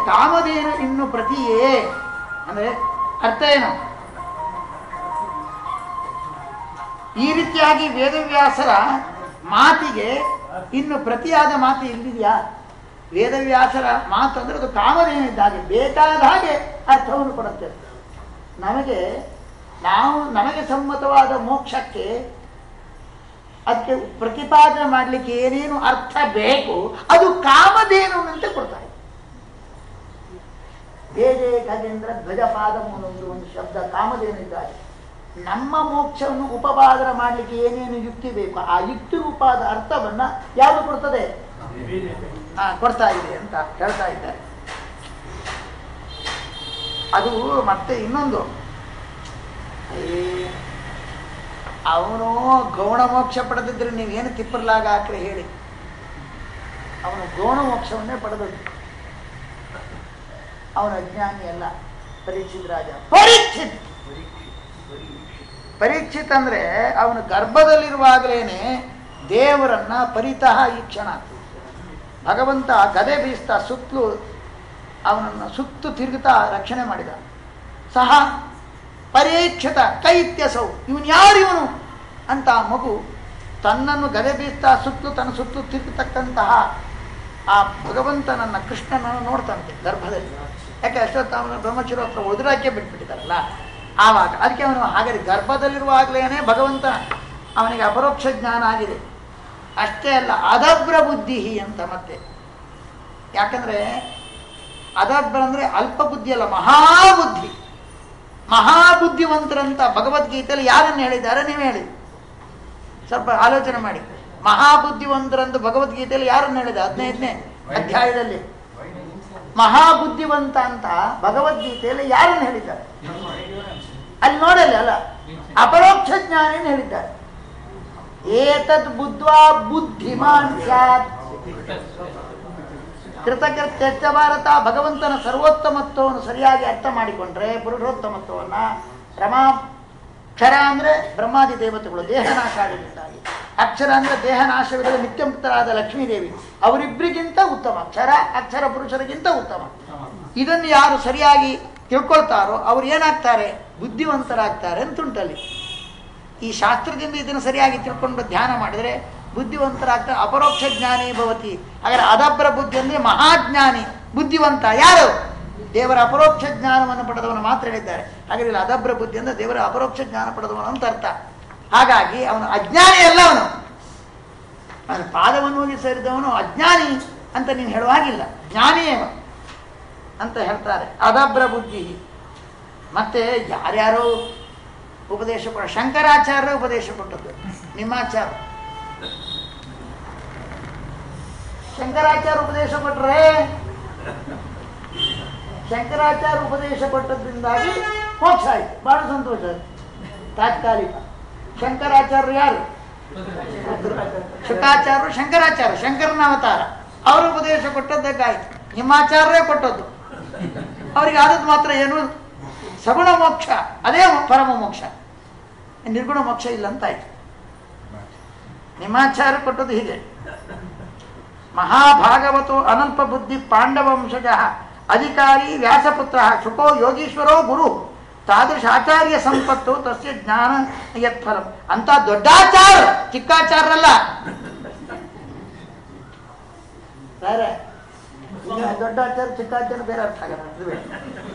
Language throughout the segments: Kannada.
ಕಾಮಧೇನು ಇನ್ನು ಪ್ರತಿಯೇ ಅಂದ್ರೆ ಅರ್ಥ ಏನು ಈ ರೀತಿಯಾಗಿ ವೇದವ್ಯಾಸರ ಮಾತಿಗೆ ಇನ್ನು ಪ್ರತಿಯಾದ ಮಾತು ಇಲ್ಲಿದೆಯಾ ವೇದವ್ಯಾಸರ ಮಾತು ಅಂದ್ರೆ ಅದು ಕಾಮಧೇನು ಇದ್ದಾಗೆ ಬೇಕಾದ ಹಾಗೆ ಅರ್ಥವನ್ನು ಕೊಡುತ್ತೆ ನಮಗೆ ನಾವು ನಮಗೆ ಸಮ್ಮತವಾದ ಮೋಕ್ಷಕ್ಕೆ ಅದಕ್ಕೆ ಪ್ರತಿಪಾದನೆ ಮಾಡಲಿಕ್ಕೆ ಏನೇನು ಅರ್ಥ ಬೇಕು ಅದು ಕಾಮಧೇನುವಂತೆ ಕೊಡ್ತಾರೆ ಜಯ ಜಯ ಖಗೇಂದ್ರ ಧ್ವಜಪಾದ ಮೂಲೊಂದು ಒಂದು ಶಬ್ದ ಕಾಮಧೇನು ಇದ್ದಾರೆ ನಮ್ಮ ಮೋಕ್ಷವನ್ನು ಉಪಪಾದನ ಮಾಡಲಿಕ್ಕೆ ಏನೇನು ಯುಕ್ತಿ ಬೇಕು ಆ ಯುಕ್ತಿ ರೂಪಾದ ಅರ್ಥವನ್ನ ಯಾವುದು ಕೊಡ್ತದೆ ಆ, ಕೊಡ್ತಾ ಇದೆ ಅಂತ ಹೇಳ್ತಾ ಇದ್ದಾರೆ ಅದು ಮತ್ತೆ ಇನ್ನೊಂದು ಅವನು ಗೌಣ ಮೋಕ್ಷ ಪಡೆದಿದ್ರೆ ನೀವೇನು ತಿಪ್ಪರ್ಲಾಗ ಹಾಕ್ರೆ ಹೇಳಿ ಅವನು ಗೌಣ ಮೋಕ್ಷವನ್ನೇ ಪಡೆದದ್ದು ಅವನ ಅಜ್ಞಾನಿ ಅಲ್ಲ ಪರೀಕ್ಷಿತ್ ರಾಜ ಪರೀಕ್ಷಿತ್ ಪರೀಕ್ಷಿತ್ ಅಂದ್ರೆ ಅವನು ಗರ್ಭದಲ್ಲಿರುವಾಗಲೇನೆ ದೇವರನ್ನ ಪರಿತಃ ಈಕ್ಷಣ ಭಗವಂತ ಗದೆ ಬೀಸ್ತಾ ಸುತ್ತಲೂ ಅವನನ್ನು ಸುತ್ತು ತಿರುಗುತ್ತಾ ರಕ್ಷಣೆ ಮಾಡಿದ ಸಹ ಪರೀಕ್ಷಿತ ಕೈತ್ಯಸೌ ಇವನು ಯಾರು ಇವನು ಅಂತ ಆ ಮಗು ತನ್ನನ್ನು ಗದೆ ಬೀಸ್ತಾ ಸುತ್ತಲೂ ತನ್ನ ಸುತ್ತಲೂ ತಿರುಗತಕ್ಕಂತಹ ಆ ಭಗವಂತನನ್ನ ಕೃಷ್ಣನನ್ನು ನೋಡ್ತಂತೆ ಗರ್ಭದಲ್ಲಿ ಯಾಕೆ ಅಷ್ಟೊತ್ತು ಅವನ ಬ್ರಹ್ಮಚರ್ಯ ಹತ್ರ ಒದುರಾಕೆ ಬಿಟ್ಬಿಟ್ಟಿದ್ದಾರಲ್ಲ ಆವಾಗ ಅದಕ್ಕೆ ಅವನು ಹಾಗಾದ್ರೆ ಗರ್ಭದಲ್ಲಿರುವಾಗಲೇ ಭಗವಂತ ಅವನಿಗೆ ಅಪರೋಕ್ಷ ಜ್ಞಾನ ಆಗಿದೆ ಅಷ್ಟೇ ಅಲ್ಲ ಅದಭ್ರ ಬುದ್ಧಿ ಅಂತ ಮತ್ತೆ ಯಾಕಂದ್ರೆ ಅದಭ್ರ ಅಂದ್ರೆ ಅಲ್ಪ ಬುದ್ಧಿ ಅಲ್ಲ ಮಹಾಬುದ್ಧಿ ಮಹಾಬುದ್ಧಿವಂತರಂತ ಭಗವದ್ಗೀತೆಯಲ್ಲಿ ಯಾರನ್ನು ಹೇಳಿದ್ದಾರೆ ನೀವು ಹೇಳಿ ಸ್ವಲ್ಪ ಆಲೋಚನೆ ಮಾಡಿ ಮಹಾಬುದ್ಧಿವಂತರಂತ ಭಗವದ್ಗೀತೆಯಲ್ಲಿ ಯಾರನ್ನು ಹೇಳಿದ ಹದಿನೈದನೇ ಅಧ್ಯಾಯದಲ್ಲಿ ಮಹಾಬುದ್ಧಿವಂತ ಅಂತ ಭಗವದ್ಗೀತೆಯಲ್ಲಿ ಯಾರನ್ನು ಹೇಳಿದ್ದಾರೆ ಅಲ್ಲಿ ನೋಡಲ್ಲ ಅಲ್ಲ ಅಪರೋಕ್ಷ ಜ್ಞಾನಿಯನ್ನು ಹೇಳಿದ್ದಾರೆ ಏತದ್ ಬುದ್ಧ್ವಾ ಬುದ್ಧಿಮಾನ್ ಸ್ಯಾತ್ ಕೃತಕೃತ್ಯ ಭಾರತ ಭಗವಂತನ ಸರ್ವೋತ್ತಮತ್ವವನ್ನು ಸರಿಯಾಗಿ ಅರ್ಥ ಮಾಡಿಕೊಂಡ್ರೆ ಪುರುಷೋತ್ತಮತ್ವವನ್ನ ರಮಾ ಕ್ಷರ ಅಂದ್ರೆ ಬ್ರಹ್ಮಾದಿ ದೇವತೆಗಳು ದೇಹನಾಶ ಆಗಲಿದ್ದಾಗಿ ಅಕ್ಷರ ಅಂದ್ರೆ ದೇಹನಾಶವಿಲ್ಲದ ನಿತ್ಯಮುಕ್ತರಾದ ಲಕ್ಷ್ಮೀದೇವಿ ಅವರಿಬ್ಬರಿಗಿಂತ ಉತ್ತಮ ಕ್ಷರ ಅಕ್ಷರ ಪುರುಷರಿಗಿಂತ ಉತ್ತಮ ಇದನ್ನು ಯಾರು ಸರಿಯಾಗಿ ತಿಳ್ಕೊಳ್ತಾರೋ ಅವ್ರು ಏನಾಗ್ತಾರೆ ಬುದ್ಧಿವಂತರಾಗ್ತಾರೆ ಅಂತುಂಟಲ್ಲಿ ಈ ಶಾಸ್ತ್ರದಿಂದ ಇದನ್ನು ಸರಿಯಾಗಿ ತಿಳ್ಕೊಂಡು ಧ್ಯಾನ ಮಾಡಿದರೆ ಬುದ್ಧಿವಂತರಾಗ್ತಾರೆ ಅಪರೋಕ್ಷ ಜ್ಞಾನಿ ಭವತಿ ಹಾಗಾದ್ರೆ ಅದಬ್ರ ಬುದ್ಧಿ ಅಂದರೆ ಮಹಾಜ್ಞಾನಿ ಬುದ್ಧಿವಂತ ಯಾರು ದೇವರ ಅಪರೋಕ್ಷ ಜ್ಞಾನವನ್ನು ಪಡೆದವನು ಮಾತ್ರ ಹೇಳಿದ್ದಾರೆ ಹಾಗಾದ್ರೆ ಇಲ್ಲಿ ಅದಬ್ರ ಬುದ್ಧಿ ಅಂದರೆ ದೇವರ ಅಪರೋಕ್ಷ ಜ್ಞಾನ ಪಡೆದವನು ಅಂತ ಅರ್ಥ ಹಾಗಾಗಿ ಅವನು ಅಜ್ಞಾನಿ ಅಲ್ಲ ಅವನು ಅವನ ಪಾದವನ್ನು ಹೋಗಿ ಸೇರಿದವನು ಅಜ್ಞಾನಿ ಅಂತ ನೀನು ಹೇಳುವ ಹಾಗಿಲ್ಲ ಜ್ಞಾನಿಯೇ ಅವನು ಅಂತ ಹೇಳ್ತಾರೆ ಅದಬ್ರ ಬುದ್ಧಿ ಮತ್ತೆ ಯಾರ್ಯಾರೋ ಉಪದೇಶ ಕೊಡ ಶಂಕರಾಚಾರ್ಯ ಉಪದೇಶ ಕೊಟ್ಟದ್ದು ನಿಮ್ಮಾಚಾರ ಶಂಕರಾಚಾರ್ಯ ಉಪದೇಶ ಕೊಟ್ರೆ ಶಂಕರಾಚಾರ್ಯ ಉಪದೇಶ ಕೊಟ್ಟದ್ರಿಂದಾಗಿ ಮೋಕ್ಷ ಆಯ್ತು ಬಹಳ ಸಂತೋಷ ಆಯ್ತು ತಾತ್ಕಾಲಿಕ ಶಂಕರಾಚಾರ್ಯರು ಯಾರು ಶುಕಾಚಾರ್ಯರು ಶಂಕರಾಚಾರ್ಯ ಶಂಕರನ ಅವತಾರ ಅವರು ಉಪದೇಶ ಕೊಟ್ಟದ್ದಕ್ಕಾಯ್ತು ನಿಮ್ಮಾಚಾರ್ಯರೇ ಕೊಟ್ಟದ್ದು ಅವ್ರಿಗೆ ಆದದ್ದು ಮಾತ್ರ ಏನು ಸಗುಣ ಮೋಕ್ಷ ಅದೇ ಪರಮ ಮೋಕ್ಷ ನಿರ್ಗುಣ ಮೋಕ್ಷ ಇಲ್ಲ ಅಂತ ಆಯ್ತು ನಿಮಾಚಾರ್ಯ ಕೊಟ್ಟದ್ದು ಹೀಗೆ ಮಹಾಭಾಗವತೋ ಅನಲ್ಪ ಬುದ್ಧಿ ಪಾಂಡವ ವಂಶಜ ಅಧಿಕಾರಿ ವ್ಯಾಸಪುತ್ರ ಶುಕೋ ಯೋಗೀಶ್ವರೋ ಗುರು ತಾದೃಶ ಆಚಾರ್ಯ ಸಂಪತ್ತು ತಸ್ಯ ಜ್ಞಾನ ಯತ್ಫಲಂ ಅಂತ ದೊಡ್ಡಾಚಾರ ಚಿಕ್ಕಾಚಾರಲ್ಲ ಬೇರೆ ಈಗ ದೊಡ್ಡಾಚಾರ ಚಿಕ್ಕಾಚಾರ ಬೇರೆ ಅರ್ಥ ಆಗಲ್ಲ ಅದು ಬೇರೆ.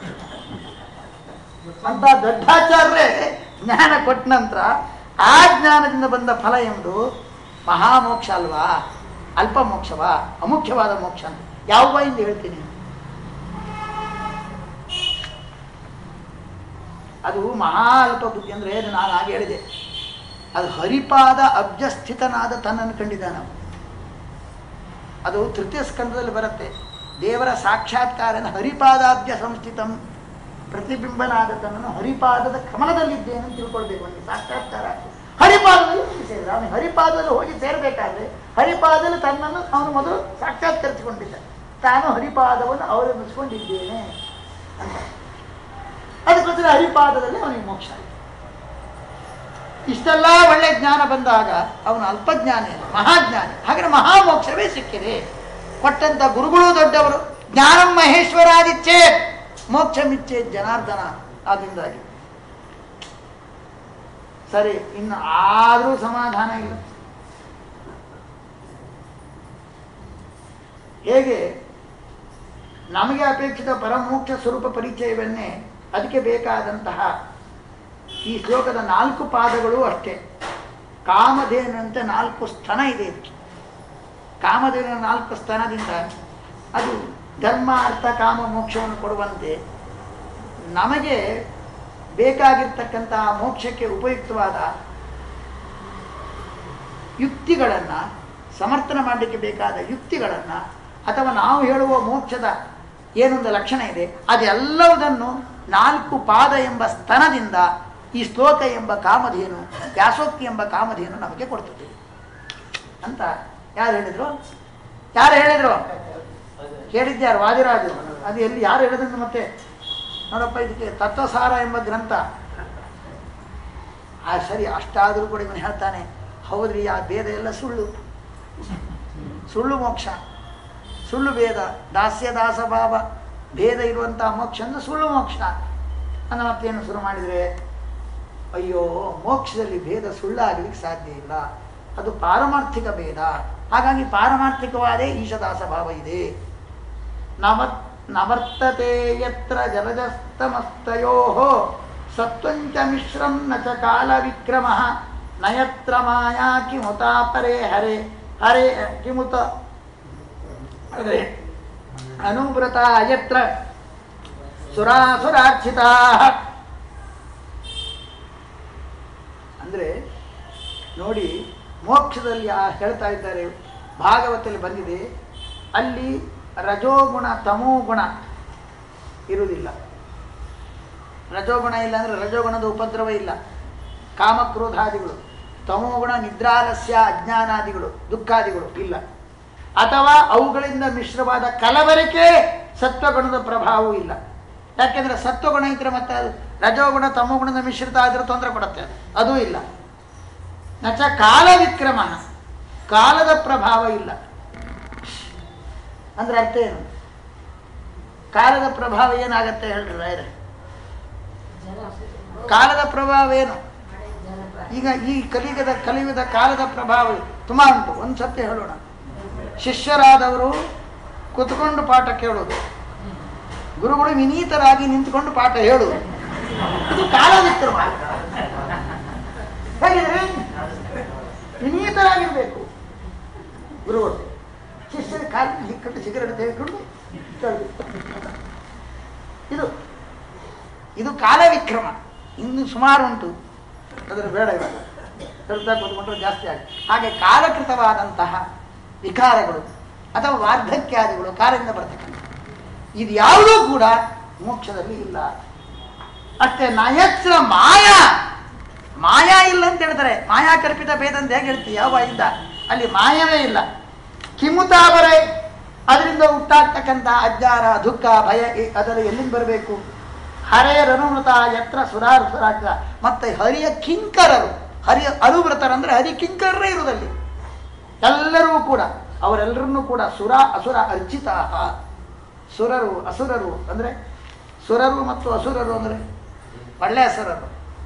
ಅಂತ ದೊಡ್ಡಾಚಾರ್ಯರೇ ಜ್ಞಾನ ಕೊಟ್ಟ ನಂತರ ಆ ಜ್ಞಾನದಿಂದ ಬಂದ ಫಲ ಎಂಬುದು ಮಹಾಮೋಕ್ಷ ಅಲ್ವಾ ಅಲ್ಪ ಮೋಕ್ಷವಾ ಅಮುಖ್ಯವಾದ ಮೋಕ್ಷ ಅಂತ ಯಾವ ಬಾಯಿಂದ ಹೇಳ್ತೀನಿ ಅದು ಮಹಾ ಅಲ್ಪ ಬುದ್ಧಿ ಅಂದ್ರೆ ಅದು ನಾನು ಹಾಗೆ ಹೇಳಿದೆ ಅದು ಹರಿಪಾದ ಅಭ್ಯಸ್ಥಿತನಾದ ತನ್ನನ್ನು ಕಂಡಿದ್ದಾನ ಅವನು. ಅದು ತೃತೀಯ ಸ್ಕಂದದಲ್ಲಿ ಬರುತ್ತೆ ದೇವರ ಸಾಕ್ಷಾತ್ಕಾರ ಹರಿಪಾದಾಬ್ಜ ಸಂಸ್ಥಿತಂ ಪ್ರತಿಬಿಂಬನಾದ ತನ್ನನ್ನು ಹರಿಪಾದದ ಕಮಲದಲ್ಲಿದ್ದೇನೆ ಅಂತ ತಿಳ್ಕೊಳ್ಬೇಕು ಅವನಿಗೆ ಸಾಕ್ಷಾತ್ಕಾರ ಆಗ್ತದೆ. ಹರಿಪಾದದಲ್ಲಿ ಹೋಗಿ ಸೇರಿದ ಅವನು ಹರಿಪಾದದಲ್ಲಿ ಹೋಗಿ ಸೇರಬೇಕಾದ್ರೆ ಹರಿಪಾದದಲ್ಲಿ ತನ್ನನ್ನು ಅವನು ಮೊದಲು ಸಾಕ್ಷಾತ್ಕರಿಸಿಕೊಂಡಿದ್ದ ತಾನು ಹರಿಪಾದವನ್ನು ಅವಲಂಬಿಸಿಕೊಂಡಿದ್ದೇನೆ ಅಂತ ಅದಕ್ಕೋಸ್ಕರ ಹರಿಪಾದದಲ್ಲಿ ಅವನಿಗೆ ಮೋಕ್ಷ ಆಯಿತು ಇಷ್ಟೆಲ್ಲ ಒಳ್ಳೆ ಜ್ಞಾನ ಬಂದಾಗ ಅವನು ಅಲ್ಪಜ್ಞಾನಿ ಅಲ್ಲ ಮಹಾಜ್ಞಾನಿ ಹಾಗಾದ್ರೆ ಮಹಾಮೋಕ್ಷವೇ ಸಿಕ್ಕಿದೆ ಕೊಟ್ಟಂತ ಗುರುಗಳು ದೊಡ್ಡವರು ಜ್ಞಾನಂ ಮಹೇಶ್ವರಾದಿ ಮೋಕ್ಷಮಿಚ್ಛೇತ್ ಮೋಕ್ಷಮಿಚ್ಛೇತ್ ಜನಾರ್ದನ ಆದ್ದರಿಂದಾಗಿ ಸರಿ ಇನ್ನು ಆದರೂ ಸಮಾಧಾನ ಇಲ್ಲ ಹೇಗೆ ನಮಗೆ ಅಪೇಕ್ಷಿತ ಪರಮೋಕ್ಷ ಸ್ವರೂಪ ಪರಿಚಯವನ್ನೇ ಅದಕ್ಕೆ ಬೇಕಾದಂತಹ ಈ ಶ್ಲೋಕದ ನಾಲ್ಕು ಪಾದಗಳು ಅಷ್ಟೇ ಕಾಮಧೇನಂತೆ ನಾಲ್ಕು ಸ್ತನ ಇದೆ ಇದಕ್ಕೆ ಕಾಮಧೇನ ನಾಲ್ಕು ಸ್ತನದಿಂದ ಅದು ಧರ್ಮ ಅರ್ಥ ಕಾಮ ಮೋಕ್ಷವನ್ನು ಕೊಡುವಂತೆ ನಮಗೆ ಬೇಕಾಗಿರ್ತಕ್ಕಂತಹ ಮೋಕ್ಷಕ್ಕೆ ಉಪಯುಕ್ತವಾದ ಯುಕ್ತಿಗಳನ್ನು ಸಮರ್ಥನೆ ಮಾಡಲಿಕ್ಕೆ ಬೇಕಾದ ಯುಕ್ತಿಗಳನ್ನು ಅಥವಾ ನಾವು ಹೇಳುವ ಮೋಕ್ಷದ ಏನೊಂದು ಲಕ್ಷಣ ಇದೆ ಅದೆಲ್ಲವುದನ್ನು ನಾಲ್ಕು ಪಾದ ಎಂಬ ಸ್ತನದಿಂದ ಈ ಶ್ಲೋಕ ಎಂಬ ಕಾಮಧೇನು ವ್ಯಾಸೋಕ್ತಿ ಎಂಬ ಕಾಮಧೇನು ನಮಗೆ ಕೊಡ್ತದೆ ಅಂತ ಯಾರು ಹೇಳಿದ್ರು ಯಾರು ಹೇಳಿದ್ರು ಹೇಳಿದ್ಯಾರು ವಾದಿರಾಜರು ಅದು ಎಲ್ಲಿ ಯಾರು ಹೇಳಿದ್ರು ಮತ್ತೆ ನೋಡಪ್ಪ ಇದಕ್ಕೆ ತತ್ವಸಾರ ಎಂಬ ಗ್ರಂಥ ಆ ಸರಿ ಅಷ್ಟಾದರೂ ಕೂಡ ಇವನು ಹೇಳ್ತಾನೆ ಹೌದ್ರಿ ಆ ಭೇದ ಎಲ್ಲ ಸುಳ್ಳು ಸುಳ್ಳು ಮೋಕ್ಷ ಸುಳ್ಳು ಭೇದ ದಾಸ್ಯ ದಾಸ ಭಾವ ಭೇದ ಇರುವಂತಹ ಮೋಕ್ಷ ಅಂದ್ರೆ ಸುಳ್ಳು ಮೋಕ್ಷ ಅನ್ನ ಮತ್ತೇನು ಶುರು ಮಾಡಿದರೆ ಅಯ್ಯೋ ಮೋಕ್ಷದಲ್ಲಿ ಭೇದ ಸುಳ್ಳಾಗಲಿಕ್ಕೆ ಸಾಧ್ಯ ಇಲ್ಲ ಅದು ಪಾರಮಾರ್ಥಿಕ ಭೇದ ಹಾಗಾಗಿ ಪಾರಮಾರ್ಥಿಕವಾದೇ ಈಶದಾಸ ಭಾವ ಇದೆ ನವ ನವರ್ತತೆ ಯತ್ರ ಜಲಜಸ್ತಮಸ್ತಯೋ ಸತ್ವಂಚ ಮಿಶ್ರಂ ನ ಚ ಕಾಲ ವಿಕ್ರಮ ನಯತ್ರ ಮಾಯಾ ಕಿಮುತ ಪರೇ ಹರೆ ಹರೆ ಕಿಮುತ ಅದೇ ಅನುವ್ರತ ಯತ್ರ ಸುರಾಸುರಾರ್ಚಿತಾ ಅಂದರೆ ನೋಡಿ ಮೋಕ್ಷದಲ್ಲಿ ಆ ಹೇಳ್ತಾ ಇದ್ದಾರೆ ಭಾಗವತದಲ್ಲಿ ಬಂದಿದೆ ಅಲ್ಲಿ ರಜೋಗುಣ ತಮೋಗುಣ ಇರುವುದಿಲ್ಲ ರಜೋಗುಣ ಇಲ್ಲ ಅಂದರೆ ರಜೋಗುಣದ ಉಪದ್ರವ ಇಲ್ಲ ಕಾಮಕ್ರೋಧಾದಿಗಳು ತಮೋಗುಣ ನಿದ್ರಾಲಸ್ಯ ಅಜ್ಞಾನಾದಿಗಳು ದುಃಖಾದಿಗಳು ಇಲ್ಲ ಅಥವಾ ಅವುಗಳಿಂದ ಮಿಶ್ರವಾದ ಕಲಬರಿಕೆ ಸತ್ವಗುಣದ ಪ್ರಭಾವವೂ ಇಲ್ಲ ಯಾಕೆಂದರೆ ಸತ್ವಗುಣ ಇದ್ರೆ ಮತ್ತೆ ಅದು ರಜೋಗುಣ ತಮೋಗುಣದ ಮಿಶ್ರಿತ ಆದರೆ ತೊಂದರೆ ಕೊಡುತ್ತೆ ಅದು. ಅದೂ ಇಲ್ಲ ನಚ ಕಾಲ ವಿಕ್ರಮ ಕಾಲದ ಪ್ರಭಾವ ಇಲ್ಲ ಅಂದ್ರೆ ಅರ್ಥ ಏನು ಕಾಲದ ಪ್ರಭಾವ ಏನಾಗತ್ತೆ ಹೇಳ್ರಿ ರಾಯರೇ ಕಾಲದ ಪ್ರಭಾವ ಏನು ಈಗ ಈ ಕಲಿಯುಗದ ಕಲಿಯುಗದ ಕಾಲದ ಪ್ರಭಾವ ತುಂಬ ಉಂಟು ಒಂದು ಸತ್ಯ ಹೇಳೋಣ ಶಿಷ್ಯರಾದವರು ಕುತ್ಕೊಂಡು ಪಾಠ ಕೇಳೋದು ಗುರುಗಳು ವಿನೀತರಾಗಿ ನಿಂತುಕೊಂಡು ಪಾಠ ಹೇಳುವುದು ಇದು ಕಾಲ ವಿಕ್ರಮ ಹೇಗಿದ್ರೆ ವಿನೀತರಾಗಿರ್ಬೇಕು ಗುರುಗಳು ಶಿಷ್ಯರ ಕಾಲ ಹಿಕ್ಕಟ್ಟು ಸಿಗರೇಟ್ ತೆಗೆದುಕೊಂಡು ಕೇಳಬೇಕು ಇದು ಇದು ಕಾಲ ವಿಕ್ರಮ ಇನ್ನು ಸುಮಾರು ಉಂಟು ಅದರ ಬೇಡ ಇವಾಗ ಹೇಳ್ತಾ ಕೂತ್ಕೊಂಡ್ರೆ ಜಾಸ್ತಿ ಆಗುತ್ತೆ ಹಾಗೆ ಕಾಲಕೃತವಾದಂತಹ ವಿಕಾರಗಳು ಅಥವಾ ವಾರ್ಧಕ್ಯಾದಿಗಳು ಕಾಲದಿಂದ ಬರ್ತಕ್ಕಂಥ ಇದು ಯಾವುದೂ ಕೂಡ ಮೋಕ್ಷದಲ್ಲಿ ಇಲ್ಲ ಅಷ್ಟೇ ನಯತ್ರ ಮಾಯಾ ಮಾಯಾ ಇಲ್ಲ ಅಂತ ಹೇಳ್ತಾರೆ ಮಾಯಾ ಕಲ್ಪಿತ ಭೇದ ಅಂತ ಹೇಗೆ ಹೇಳ್ತೀವಿ ಯಾವ ಇಂದ ಅಲ್ಲಿ ಮಾಯವೇ ಇಲ್ಲ ಕಿಮುತಾಬರೆ ಅದರಿಂದ ಉಂಟಾಗ್ತಕ್ಕಂಥ ಅಜ್ಞಾನ ದುಃಖ ಭಯ ಇ- ಅದರ ಎಲ್ಲಿಂದ ಬರಬೇಕು ಹರೆಯರನುಮೃತ ಯತ್ರ ಸುರಾರ್ ಸುರಾಜ ಮತ್ತೆ ಹರಿಯ ಕಿಂಕರರು ಹರಿಯ ಅನುವೃತರಂದ್ರೆ ಹರಿ ಕಿಂಕರರೇ ಇರುವುದಲ್ಲಿ ಎಲ್ಲರೂ ಕೂಡ ಅವರೆಲ್ಲರನ್ನೂ ಕೂಡ ಸುರ ಅಸುರ ಅರ್ಜಿತ ಸುರರು ಅಸುರರು ಅಂದರೆ ಸುರರು ಮತ್ತು ಅಸುರರು ಅಂದರೆ ಒಳ್ಳೆಯ ಅಸುರರು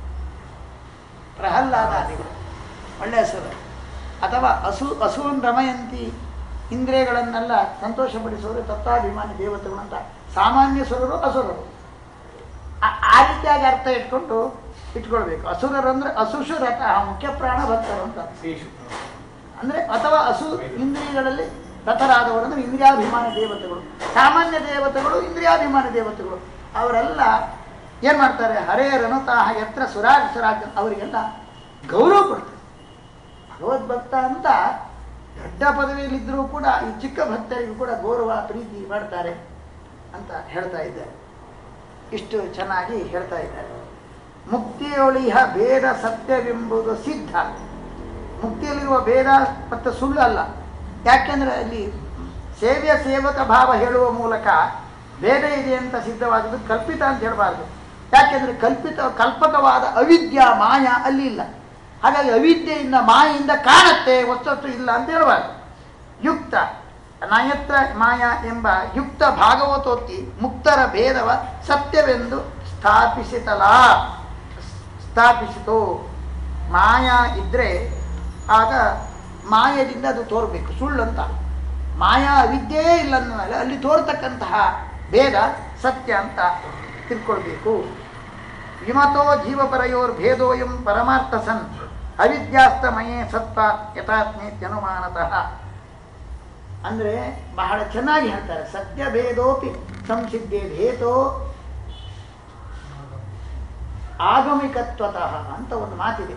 ಪ್ರಹ್ಲಾದಾದಿಗಳು ಒಳ್ಳೆಯ ಅಸುರರು ಅಥವಾ ಅಸು ಅಸುವನ್ ರಮಯಂತಿ ಇಂದ್ರಿಯಗಳನ್ನೆಲ್ಲ ಸಂತೋಷಪಡಿಸುವರು ತತ್ವಾಭಿಮಾನಿ ದೇವತೆಗಳು ಅಂತ ಸಾಮಾನ್ಯ ಸುರರು ಅಸುರರು ಆ- ಆ ರೀತಿಯಾಗಿ ಅರ್ಥ ಇಟ್ಕೊಂಡು ಇಟ್ಕೊಳ್ಬೇಕು ಅಸುರರು ಅಂದ್ರೆ ಅಸುಷು ರಥ ಮುಖ್ಯ ಪ್ರಾಣ ಭಕ್ತರು ಅಂತ ಅಂದ್ರೆ ಅಥವಾ ಅಸು ಇಂದ್ರಿಯಗಳಲ್ಲಿ ರಥರಾದವರು ಅಂದ್ರೆ ಇಂದ್ರಿಯಾಭಿಮಾನಿ ದೇವತೆಗಳು ಸಾಮಾನ್ಯ ದೇವತೆಗಳು ಇಂದ್ರಿಯಾಭಿಮಾನಿ ದೇವತೆಗಳು ಅವರೆಲ್ಲ ಏನ್ ಮಾಡ್ತಾರೆ ಹರೇರನುತಾಹ ಯತ್ರ ಸುರಾಜ್ ಸುರಾಜ್ ಅವರಿಗೆಲ್ಲ ಗೌರವ ಕೊಡ್ತಾರೆ ಭಗವದ್ಭಕ್ತ ಅಂತ ದೊಡ್ಡ ಪದವಿಯಲ್ಲಿದ್ದರೂ ಕೂಡ ಈ ಚಿಕ್ಕ ಭಕ್ತರಿಗೂ ಕೂಡ ಗೌರವ ಪ್ರೀತಿ ಮಾಡ್ತಾರೆ ಅಂತ ಹೇಳ್ತಾ ಇದ್ದಾರೆ ಇಷ್ಟು ಚೆನ್ನಾಗಿ ಹೇಳ್ತಾ ಇದ್ದಾರೆ ಮುಕ್ತಿಯೊಳಿಹ ಭೇದ ಸತ್ಯವೆಂಬುದು ಸಿದ್ಧ ಮುಕ್ತಿಯಲ್ಲಿರುವ ಭೇದ ಮತ್ತು ಸುಳ್ಳು ಅಲ್ಲ ಯಾಕೆಂದ್ರೆ ಅಲ್ಲಿ ಸೇವ್ಯ ಸೇವಕ ಭಾವ ಹೇಳುವ ಮೂಲಕ ಭೇದ ಇದೆ ಅಂತ ಸಿದ್ಧವಾದದ್ದು ಕಲ್ಪಿತ ಅಂತ ಹೇಳಬಾರ್ದು ಯಾಕೆಂದ್ರೆ ಕಲ್ಪಿತ ಕಲ್ಪಕವಾದ ಅವಿದ್ಯ ಮಾಯ ಅಲ್ಲಿ ಇಲ್ಲ ಹಾಗಾಗಿ ಅವಿದ್ಯೆಯಿಂದ ಮಾಯೆಯಿಂದ ಕಾಣತ್ತೆ ವಸ್ತುತ್ತು ಇಲ್ಲ ಅಂತ ಹೇಳಬಾರ್ದು ಯುಕ್ತ ನಯತ್ರ ಮಾಯಾ ಎಂಬ ಯುಕ್ತ ಭಾಗವತೋಕ್ತಿ ಮುಕ್ತರ ಭೇದವ ಸತ್ಯವೆಂದು ಸ್ಥಾಪಿಸಿತಲ ಸ್ಥಾಪಿಸಿತು ಮಾಯಾ ಇದ್ರೆ ಆಗ ಮಾಯದಿಂದ ಅದು ತೋರಬೇಕು ಸುಳ್ಳು ಅಂತ ಮಾಯಾ ಅವಿದ್ಯೆ ಇಲ್ಲ ಅಂದಮೇಲೆ ಅಲ್ಲಿ ತೋರ್ತಕ್ಕಂತಹ ಭೇದ ಸತ್ಯ ಅಂತ ತಿಳ್ಕೊಳ್ಬೇಕು ವಿಮತೋ ಜೀವಪರಯೋರ್ ಭೇದೋಯಂ ಪರಮಾರ್ಥ ಸನ್ ಅವಿದ್ಯಾಸ್ತಮಯೇ ಸತ್ವ ಯಥಾತ್ಮೇತ್ಯನುಮಾನತಃ ಅಂದರೆ ಬಹಳ ಚೆನ್ನಾಗಿ ಹೇಳ್ತಾರೆ ಸತ್ಯ ಭೇದೋಪಿ ಸಂಸಿದ್ಧೆ ಭೇದೋ ಆಗಮಿಕತ್ವತಃ ಅಂತ ಒಂದು ಮಾತಿದೆ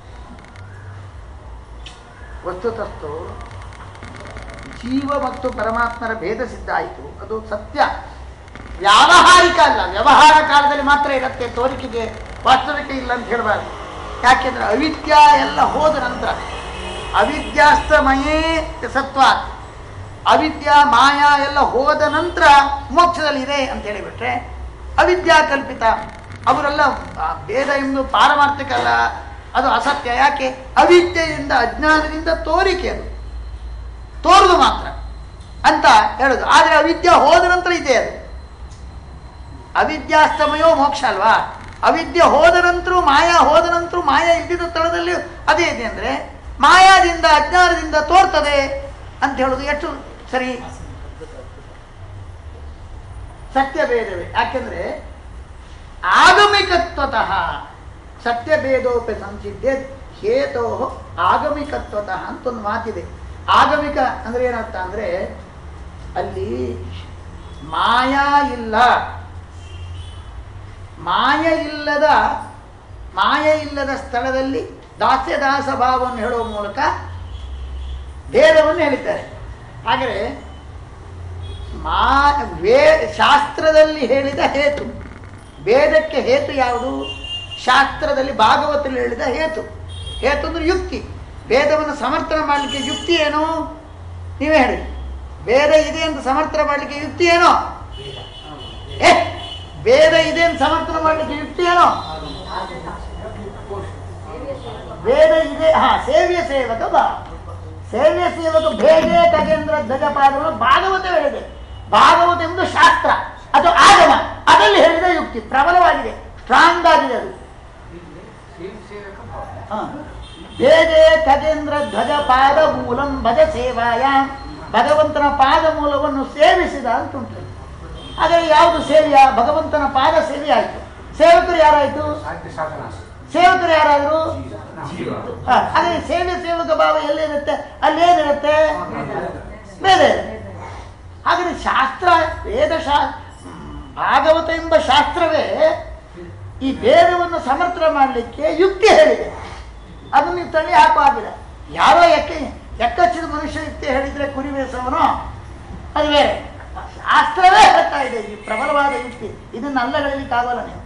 ವಸ್ತುತಸ್ತು ಜೀವ ಮತ್ತು ಪರಮಾತ್ಮರ ಭೇದ ಸಿದ್ಧ ಆಯಿತು ಅದು ಸತ್ಯ ವ್ಯಾವಹಾರಿಕ ಅಲ್ಲ ವ್ಯವಹಾರ ಕಾಲದಲ್ಲಿ ಮಾತ್ರ ಇರುತ್ತೆ ತೋರಿಕೆಗೆ ವಾಸ್ತವಿಕ ಇಲ್ಲ ಅಂತ ಹೇಳಬಾರ್ದು ಯಾಕೆಂದ್ರೆ ಅವಿದ್ಯಾ ಎಲ್ಲ ಹೋದ ನಂತರ ಅವಿದ್ಯಾಸ್ತಮಯೇ ಸತ್ವ ಅವಿದ್ಯಾ ಮಾಯಾ ಎಲ್ಲ ಹೋದ ನಂತರ ಮೋಕ್ಷದಲ್ಲಿ ಇದೆ ಅಂತ ಹೇಳಿಬಿಟ್ರೆ ಅವಿದ್ಯಾ ಕಲ್ಪಿತ ಅವರೆಲ್ಲ ಆ, ಭೇದ ಎಂದು ಪಾರಮಾರ್ಥಿಕ ಅಲ್ಲ ಅದು ಅಸತ್ಯ ಯಾಕೆ ಅವಿದ್ಯೆಯಿಂದ ಅಜ್ಞಾನದಿಂದ ತೋರಿಕೆ ಅದು ತೋರುದು ಮಾತ್ರ ಅಂತ ಹೇಳುದು ಆದರೆ ಅವಿದ್ಯೆ ಹೋದ ನಂತರ ಇದೆ ಅದು ಅವಿದ್ಯಾಸ್ತಮಯೋ ಮೋಕ್ಷ ಅಲ್ವಾ ಅವಿದ್ಯೆ ಹೋದ ನಂತರ ಮಾಯಾ ಹೋದ ನಂತರ ಮಾಯಾ ಇದ್ದಿದ್ದ ಸ್ಥಳದಲ್ಲಿ ಅದೇ ಇದೆ ಅಂದ್ರೆ ಮಾಯಾದಿಂದ ಅಜ್ಞಾನದಿಂದ ತೋರ್ತದೆ ಅಂತ ಹೇಳುದು ಎಷ್ಟು ಸರಿ ಸತ್ಯ ಭೇದವೇ ಯಾಕೆಂದ್ರೆ ಆಗಮಿಕತ್ವತಃ ಸತ್ಯ ಭೇದೋಪಿ ಸಂಸಿದ್ಧೆ ಹೇತೋ ಆಗಮಿಕತ್ವತಃ ಅಂತ ಒಂದು ಮಾತಿದೆ ಆಗಮಿಕ ಅಂದ್ರೆ ಏನರ್ಥ ಅಂದ್ರೆ ಅಲ್ಲಿ ಮಾಯಾ ಇಲ್ಲ ಮಾಯ ಇಲ್ಲದ ಮಾಯ ಇಲ್ಲದ ಸ್ಥಳದಲ್ಲಿ ದಾಸ್ಯ ದಾಸ ಭಾವವನ್ನು ಹೇಳುವ ಮೂಲಕ ಭೇದವನ್ನು ಹೇಳಿದ್ದಾರೆ ಹಾಗೆಯೇ ಮಾ ವೇ ಶಾಸ್ತ್ರದಲ್ಲಿ ಹೇಳಿದ ಹೇತು ವೇದಕ್ಕೆ ಹೇತು ಯಾವುದು ಶಾಸ್ತ್ರದಲ್ಲಿ ಭಾಗವತದಲ್ಲಿ ಹೇಳಿದ ಹೇತು ಹೇತು ಅಂದ್ರೆ ಯುಕ್ತಿ ವೇದವನ್ನು ಸಮರ್ಥನೆ ಮಾಡಲಿಕ್ಕೆ ಯುಕ್ತಿ ಏನು ನೀವೇ ಹೇಳಿ ವೇದ ಇದೆ ಅಂತ ಸಮರ್ಥನೆ ಮಾಡಲಿಕ್ಕೆ ಯುಕ್ತಿ ಏನೋ ಏ ವೇದ ಇದೆ ಅಂತ ಸಮರ್ಥನೆ ಮಾಡಲಿಕ್ಕೆ ಯುಕ್ತಿ ಏನೋ ವೇದ ಇದೆ ಹಾ ಸೇವ್ಯ ಸೇವಕ ಬಾ ಸೇವ್ಯ ಸೇವಕ ಭೇದೆ ಖಗೇಂದ್ರ ಧ್ವಜಪಾದಗಳು ಭಾಗವತ ಹೇಳಿದೆ ಭಾಗವತ ಎಂಬುದು ಶಾಸ್ತ್ರ ಅದು ಆಗಮ ಅದರಲ್ಲಿ ಹೇಳಿದ ಯುಕ್ತಿ ಪ್ರಬಲವಾಗಿದೆ ಸ್ಟ್ರಾಂಗ್ ಆಗಿದೆ ಅದು ಹಾ. ಭೇದೆ ಖಗೇಂದ್ರ ಧ್ವಜ ಪಾದ ಮೂಲಂ ಭಜ ಸೇವಾಯ ಭಗವಂತನ ಪಾದ ಮೂಲವನ್ನು ಸೇವಿಸಿದ ಅಂತ ಉಂಟು ಹಾಗಾದ್ರೆ ಯಾವುದು ಸೇವೆಯ ಭಗವಂತನ ಪಾದ ಸೇವೆ ಆಯಿತು ಸೇವಕರು ಯಾರಾಯಿತು ಸೇವಕರು ಯಾರಾದ್ರು ಹಾ, ಹಾಗಾದ್ರೆ ಸೇವೆ ಸೇವಕ ಭಾವ ಎಲ್ಲಿರುತ್ತೆ ಅಲ್ಲಿ ಏನಿರುತ್ತೆ ಬೇರೆ ಹಾಗಾದ್ರೆ ಶಾಸ್ತ್ರ ವೇದ ಶಾ ಭಾಗವತ ಎಂಬ ಶಾಸ್ತ್ರವೇ ಈ ಭೇದವನ್ನು ಸಮರ್ಥನೆ ಮಾಡಲಿಕ್ಕೆ ಯುಕ್ತಿ ಹೇಳಿದೆ ಅದನ್ನು ನೀವು ತಳ್ಳಿ ಹಾಕುವಾಗಿಲ್ಲ ಯಾರೋ ಎಕ್ಕ ಎಕ್ಕಚ್ಚಿದ ಮನುಷ್ಯ ಯುಕ್ತಿ ಹೇಳಿದ್ರೆ ಕುರಿ ಬೇಸವನೋ ಅದು ಬೇರೆ ಶಾಸ್ತ್ರವೇ ಹೇಳ್ತಾ ಇದೆ ಈ ಪ್ರಬಲವಾದ ಯುಕ್ತಿ ಇದನ್ನ ಅಲ್ಲಗಳಿಲಿಕ್ಕಾಗಲ್ಲ ನೀವು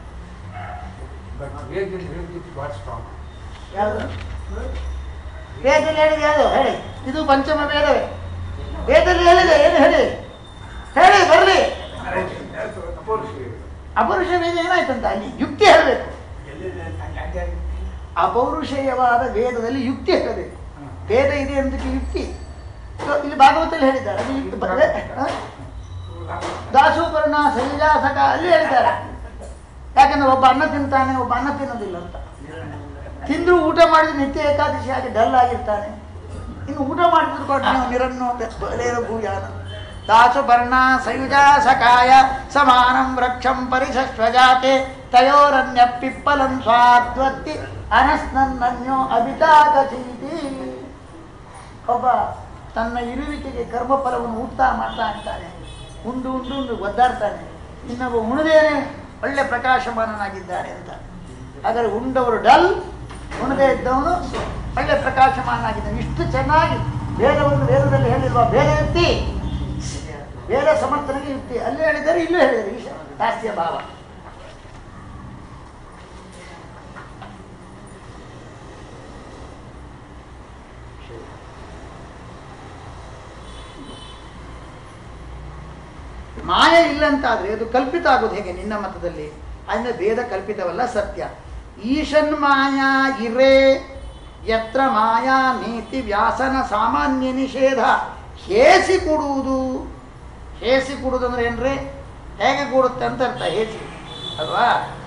ಯಾವುದು ವೇದದಲ್ಲಿ ಹೇಳಿದೆ ಯಾವುದು ಹೇಳಿ ಇದು ಪಂಚಮ ವೇದವೇ ವೇದದಲ್ಲಿ ಹೇಳಿದೆ ಏನು ಹೇಳಿ ಹೇಳಿ ಬರಲಿ ಅಪರುಷ ವೇದ ಏನಾಯ್ತಂತ ಅಲ್ಲಿ ಯುಕ್ತಿ ಹೇಳಬೇಕು ಅಪೌರುಷೇಯವಾದ ವೇದದಲ್ಲಿ ಯುಕ್ತಿ ಹೇಳಬೇಕು ವೇದ ಇದೆ ಅಂತಕ್ಕೆ ಯುಕ್ತಿ ಸೊ ಇಲ್ಲಿ ಭಾಗವತಲ್ಲಿ ಹೇಳಿದ್ದಾರೆ ಅದು ಯುಕ್ತಿ ಬರದೆ ದಾಸೋಪರ್ಣ ಸೈಜಾಸಕ ಅಲ್ಲಿ ಹೇಳಿದ್ದಾರೆ ಯಾಕಂದ್ರೆ ಒಬ್ಬ ಅನ್ನ ತಿಂತಾನೆ ಒಬ್ಬ ಅನ್ನ ತಿನ್ನೋದಿಲ್ಲ ಅಂತ ತಿಂದ್ರು ಊಟ ಮಾಡಿದ್ರೆ ನಿತ್ಯ ಏಕಾದಶಿ ಆಗಿ ಡಲ್ ಆಗಿರ್ತಾನೆ ಇನ್ನು ಊಟ ಮಾಡಿದ್ರು ಕೊಟ್ಟು ನೀವು ನಿರನ್ನು ಬಲೇರ ಭೂಯಾನ ದಾಸುಪರ್ಣ ಸಯುಜಾ ಸಕಾಯ ಸಮಾನಂ ವೃಕ್ಷಂ ಪರಿಸಸ್ವಜಾತೆ ತಯೋರನ್ಯ ಪಿಪ್ಪಲಂ ಸ್ವಾದ್ವತ್ತಿ ಅನಸ್ನನ್ನನ್ಯೋ ಅಭಿತಾಗತೀತಿ ಒಬ್ಬ ತನ್ನ ಇರುವಿಕೆಗೆ ಕರ್ಮಫಲವನ್ನು ಊಟ ಮಾಡ್ತಾ ಇರ್ತಾನೆ ಉಂಡು ಉಂಡು ಉಂಡು ಒದ್ದಾಡ್ತಾನೆ ಇನ್ನೊಬ್ಬ ಉಣದೇನೆ ಒಳ್ಳೆ ಪ್ರಕಾಶಮಾನನಾಗಿದ್ದಾನೆ ಅಂತ ಹಾಗಾದ್ರೆ ಉಂಡವರು ಡಲ್ ಉಣದೇ ಇದ್ದವನು ಒಳ್ಳೆ ಪ್ರಕಾಶಮಾನಾಗಿದ್ದಾನೆ ಇಷ್ಟು ಚೆನ್ನಾಗಿ ವೇದವನ್ನು ವೇದದಲ್ಲಿ ಹೇಳಿರುವ ಬೇರೆ ಯುಕ್ತಿ ವೇದ ಸಮರ್ಥನೆಗೆ ಯುಕ್ತಿ ಅಲ್ಲಿ ಹೇಳಿದ್ದಾರೆ ಇಲ್ಲೂ ಹೇಳಿದ್ದಾರೆ ಈಶ ದಾಸ್ಯ ಭಾವ ಮಾಯ ಇಲ್ಲ ಅಂತಾದ್ರೆ ಅದು ಕಲ್ಪಿತ ಆಗೋದು ಹೇಗೆ ನಿನ್ನ ಮತದಲ್ಲಿ ಅಂದ್ರೆ ವೇದ ಕಲ್ಪಿತವಲ್ಲ ಸತ್ಯ ಈಶನ್ ಮಾಯಾ ಇರೇ ಯತ್ರ ಮಾಯಾ ನೀತಿ ವ್ಯಾಸನ ಸಾಮಾನ್ಯ ನಿಷೇಧ ಹೇಸಿ ಕೂಡುವುದು ಹೇಸಿ ಕೂಡುವುದು ಅಂದ್ರೆ ಏನ್ರಿ ಹೇಗೆ ಕೂಡುತ್ತೆ ಅಂತ ಅರ್ಥ ಹೇಸಿ ಅಲ್ವಾ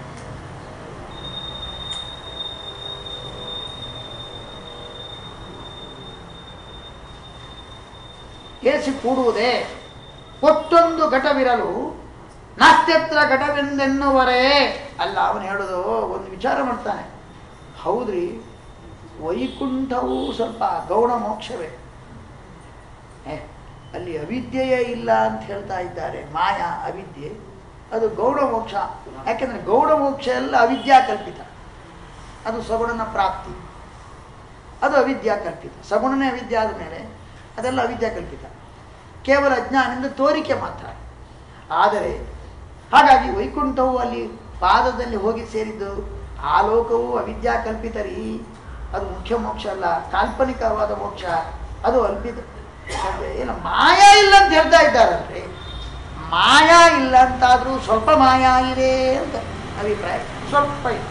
ಹೇಸಿ ಕೂಡುವುದೇ ಒಟ್ಟೊಂದು ಘಟವಿರಲು ನಾಸ್ತ್ಯತ್ರ ಘಟವೆಂದೆನ್ನುವರೇ ಅಲ್ಲ ಅವನು ಹೇಳೋದು ಒಂದು ವಿಚಾರ ಮಾಡ್ತಾನೆ ಹೌದ್ರಿ ವೈಕುಂಠವು ಸ್ವಲ್ಪ ಗೌಣ ಮೋಕ್ಷವೇ ಏ, ಅಲ್ಲಿ ಅವಿದ್ಯೆಯೇ ಇಲ್ಲ ಅಂತ ಹೇಳ್ತಾ ಇದ್ದಾರೆ ಮಾಯಾ ಅವಿದ್ಯೆ ಅದು ಗೌಡ ಮೋಕ್ಷ ಯಾಕೆಂದ್ರೆ ಗೌಡ ಮೋಕ್ಷ ಎಲ್ಲ ಅವಿದ್ಯಾ ಕಲ್ಪಿತ ಅದು ಸಗುಣನ ಪ್ರಾಪ್ತಿ ಅದು ಅವಿದ್ಯಾ ಕಲ್ಪಿತ ಸಗುಣನೇ ಅವಿದ್ಯೆ ಆದ ಮೇಲೆ ಅದೆಲ್ಲ ಅವಿದ್ಯಾ ಕಲ್ಪಿತ ಕೇವಲ ಅಜ್ಞಾನದಿಂದ ತೋರಿಕೆ ಮಾತ್ರ ಆದರೆ ಹಾಗಾಗಿ ವೈಕುಂಠವು ಅಲ್ಲಿ ಪಾದದಲ್ಲಿ ಹೋಗಿ ಸೇರಿದ್ದು ಆ ಲೋಕವು ಅವಿದ್ಯಾ ಕಲ್ಪಿತ ರೀ ಅದು ಮುಖ್ಯ ಮೋಕ್ಷ ಅಲ್ಲ ಕಾಲ್ಪನಿಕವಾದ ಮೋಕ್ಷ ಅದು ಅಲ್ಪಿತ ಏನು ಮಾಯಾ ಇಲ್ಲ ಅಂತ ಹೇಳ್ತಾ ಇದ್ದಾರಲ್ರಿ ಮಾಯಾ ಇಲ್ಲ ಅಂತಾದ್ರೂ ಸ್ವಲ್ಪ ಮಾಯಾ ಇದೆ ಅಂತ ಅಭಿಪ್ರಾಯ ಸ್ವಲ್ಪ ಇದೆ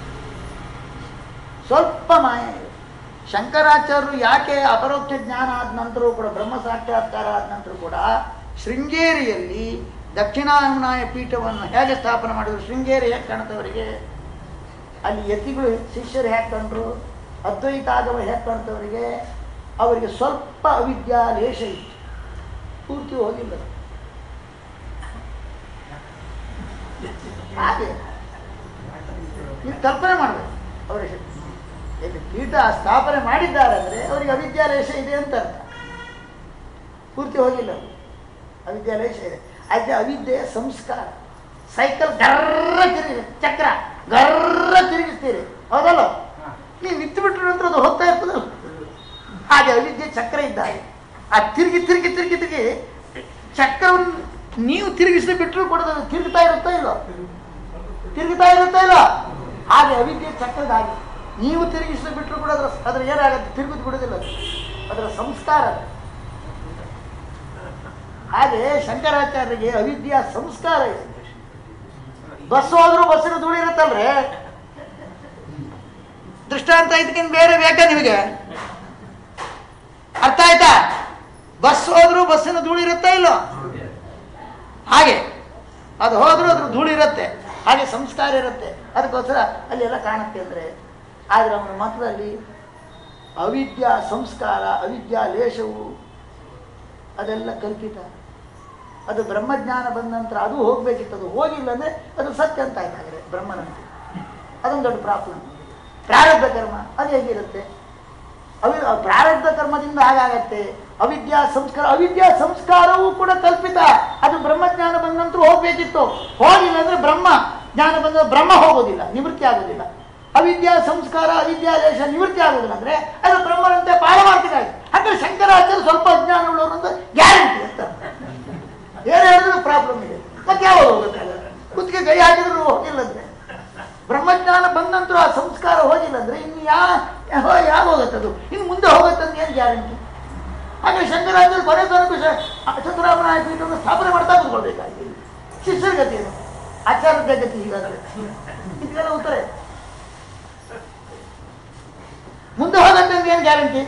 ಸ್ವಲ್ಪ ಮಾಯ ಇದೆ ಶಂಕರಾಚಾರ್ಯರು ಯಾಕೆ ಅಪರೋಕ್ಷ ಜ್ಞಾನ ಆದ ನಂತರ ಕೂಡ ಬ್ರಹ್ಮ ಸಾಕ್ಷಾತ್ಕಾರ ಆದ ನಂತರ ಕೂಡ ಶೃಂಗೇರಿಯಲ್ಲಿ ದಕ್ಷಿಣಾಯಮನಾಯ ಪೀಠವನ್ನು ಹೇಗೆ ಸ್ಥಾಪನೆ ಮಾಡಿದ್ರು ಶೃಂಗೇರಿ ಹೇಗೆ ಕಾಣ್ತವರಿಗೆ ಅಲ್ಲಿ ಯತಿಗಳು ಶಿಷ್ಯರು ಹೇಗೆ ಕಂಡ್ರು ಅದ್ವೈತಾಗಮ ಹೇಗೆ ಕಾಣ್ತವರಿಗೆ ಅವರಿಗೆ ಸ್ವಲ್ಪ ಅವಿದ್ಯಾ ಲೇಷ ಇತ್ತು ಪೂರ್ತಿ ಹೋಗಿಲ್ಲ ಹಾಗೆ ನೀವು ಕಲ್ಪನೆ ಮಾಡಬೇಕು ಅವರಿಗೆ ಇಲ್ಲಿ ಪೀಠ ಸ್ಥಾಪನೆ ಮಾಡಿದ್ದಾರೆ ಅಂದರೆ ಅವರಿಗೆ ಅವಿದ್ಯಾಲೇಶ ಇದೆ ಅಂತ ಅರ್ಥ ಪೂರ್ತಿ ಹೋಗಿಲ್ಲ ಅವರು ಅವಿದ್ಯಾಲೇಶ ಇದೆ ಅದೇ ಅವಿದ್ಯೆಯ ಸಂಸ್ಕಾರ ಸೈಕಲ್ ಗರ್ರ ತಿರುಗಿ ಚಕ್ರ ಗರ್ರ ತಿರುಗಿಸ್ತೀರಿ ಹೌದಲ್ಲ ನೀವು ನಿಂತು ಬಿಟ್ರ ನಂತರ ಅದು ಹೋಗ್ತಾ ಇರ್ತದಲ್ಲ ಹಾಗೆ ಅವಿದ್ಯೆ ಚಕ್ರ ಇದ್ದಾರೆ ಆ ತಿರುಗಿ ತಿರುಗಿ ತಿರುಗಿ ತಿರುಗಿ ಚಕ್ರವನ್ನು ನೀವು ತಿರುಗಿಸಿ ಬಿಟ್ಟರು ಕೂಡ ಅದು ತಿರುಗ್ತಾ ಇರುತ್ತಾ ಇಲ್ಲ ತಿರುಗ್ತಾ ಇರುತ್ತಾ ಇಲ್ಲ ಹಾಗೆ ಅವಿದ್ಯೆ ಚಕ್ರದಾಗಿ ನೀವು ತಿರುಗಿಸಿ ಬಿಟ್ಟರು ಕೂಡ ಅದರ ಅದರ ಏನಾಗುತ್ತೆ ತಿರುಗುದು ಬಿಡುವುದಿಲ್ಲ ಅದು. ಅದರ ಸಂಸ್ಕಾರ ಅದು. ಹಾಗೆ ಶಂಕರಾಚಾರ್ಯರಿಗೆ ಅವಿದ್ಯಾ ಸಂಸ್ಕಾರ ಇದೆ ಬಸ್ ಹೋದ್ರು ಬಸ್ಸಿನ ಧೂಳು ಇರುತ್ತಲ್ರೇ ದೃಷ್ಟಾಂತ ಇದಕ್ಕಿಂತ ಬೇರೆ ಬೇಕಾ ನಿಮಗೆ ಅರ್ಥ ಆಯ್ತಾ ಬಸ್ ಹೋದ್ರು ಬಸ್ಸಿನ ಧೂಳು ಇರುತ್ತಾ ಇಲ್ಲೋ ಹಾಗೆ ಅದು ಹೋದ್ರೂ ಅದ್ರ ಧೂಳು ಇರುತ್ತೆ ಹಾಗೆ ಸಂಸ್ಕಾರ ಇರುತ್ತೆ ಅದಕ್ಕೋಸ್ಕರ ಅಲ್ಲಿ ಎಲ್ಲ ಕಾಣುತ್ತೆ ಅಂದರೆ ಆದರೆ ಅವನ ಮತದಲ್ಲಿ ಅವಿದ್ಯಾ ಸಂಸ್ಕಾರ ಅವಿದ್ಯಾ ಲೇಷವು ಅದೆಲ್ಲ ಕಲ್ಪಿತ ಅದು ಬ್ರಹ್ಮಜ್ಞಾನ ಬಂದ ನಂತರ ಅದು ಹೋಗ್ಬೇಕಿತ್ತು ಅದು ಹೋಗಿಲ್ಲ ಅಂದರೆ ಅದು ಸತ್ಯ ಅಂತ ಆಯ್ತಾದ್ರೆ ಬ್ರಹ್ಮನಂತೆ ಅದೊಂದು ದೊಡ್ಡ ಪ್ರಾಬ್ಲಮ್ ಪ್ರಾರಬ್ಧ ಕರ್ಮ ಅದು ಹೇಗಿರುತ್ತೆ ಅವಿ ಪ್ರಾರಬ್ಧ ಕರ್ಮದಿಂದ ಹಾಗಾಗತ್ತೆ ಅವಿದ್ಯಾ ಸಂಸ್ಕಾರ ಅವಿದ್ಯಾ ಸಂಸ್ಕಾರವೂ ಕೂಡ ಕಲ್ಪಿತ ಅದು ಬ್ರಹ್ಮಜ್ಞಾನ ಬಂದ ನಂತರ ಹೋಗ್ಬೇಕಿತ್ತು ಹೋಗಿಲ್ಲ ಅಂದ್ರೆ ಬ್ರಹ್ಮ ಜ್ಞಾನ ಬಂದ ಬ್ರಹ್ಮ ಹೋಗೋದಿಲ್ಲ ನಿವೃತ್ತಿ ಆಗೋದಿಲ್ಲ ಅವಿದ್ಯಾ ಸಂಸ್ಕಾರ ಅವಿದ್ಯಾ ದೇಶ ನಿವೃತ್ತಿ ಆಗೋದಿಲ್ಲ ಅಂದ್ರೆ ಅದು ಬ್ರಹ್ಮನಂತೆ ಪಾರಮಾರ್ಥಿಕ ಆಗಿದೆ ಹಾಗಾದ್ರೆ ಶಂಕರಾಚಾರ್ಯ ಸ್ವಲ್ಪ ಅಜ್ಞಾನ ಉಳ್ಳವರು ಅಂತ ಗ್ಯಾರಂಟಿ ಅಂತ ಏನು ಹೇಳಿದ್ರು ಪ್ರಾಬ್ಲಮ್ ಇದೆ ಮತ್ತೆ ಯಾವಾಗ ಹೋಗುತ್ತೆ ಹಾಗಾದ್ರೆ? ಕುತ್ತಿಗೆ ಕೈ ಹಾಕಿದ್ರು ಹೋಗಿಲ್ಲ ಅಂದ್ರೆ ಬ್ರಹ್ಮಜ್ಞಾನ ಬಂದ ನಂತರ ಆ ಸಂಸ್ಕಾರ ಹೋಗಿಲ್ಲ ಅಂದ್ರೆ ಇನ್ನು ಯಾ ಯಾವ ಯಾವ ಹೋಗುತ್ತೆ ಅದು ಇನ್ನು ಮುಂದೆ ಹೋಗುತ್ತೆ ಅಂತ ಏನು ಗ್ಯಾರಂಟಿ ಹಾಗೆ ಶಂಕರಾಚಾರ್ಯ ಕೊನೆ ತನಕ ಚಂದ್ರಾಮನಾಯ ಪೀಠವನ್ನು ಸ್ಥಾಪನೆ ಮಾಡ್ತಾ ಕೂತ್ಕೊಳ್ಬೇಕಾಗಿ ಶಿಷ್ಯರ ಗತಿ ಏನು ಆಚಾರದ ಗತಿ ಹೀಗಾದ್ರೆ ಇದಕ್ಕೆಲ್ಲ ಉತ್ತರ ಇದೆ. ಮುಂದೆ ಹೋಗುತ್ತೆ ಅಂತ ಏನು ಗ್ಯಾರಂಟಿ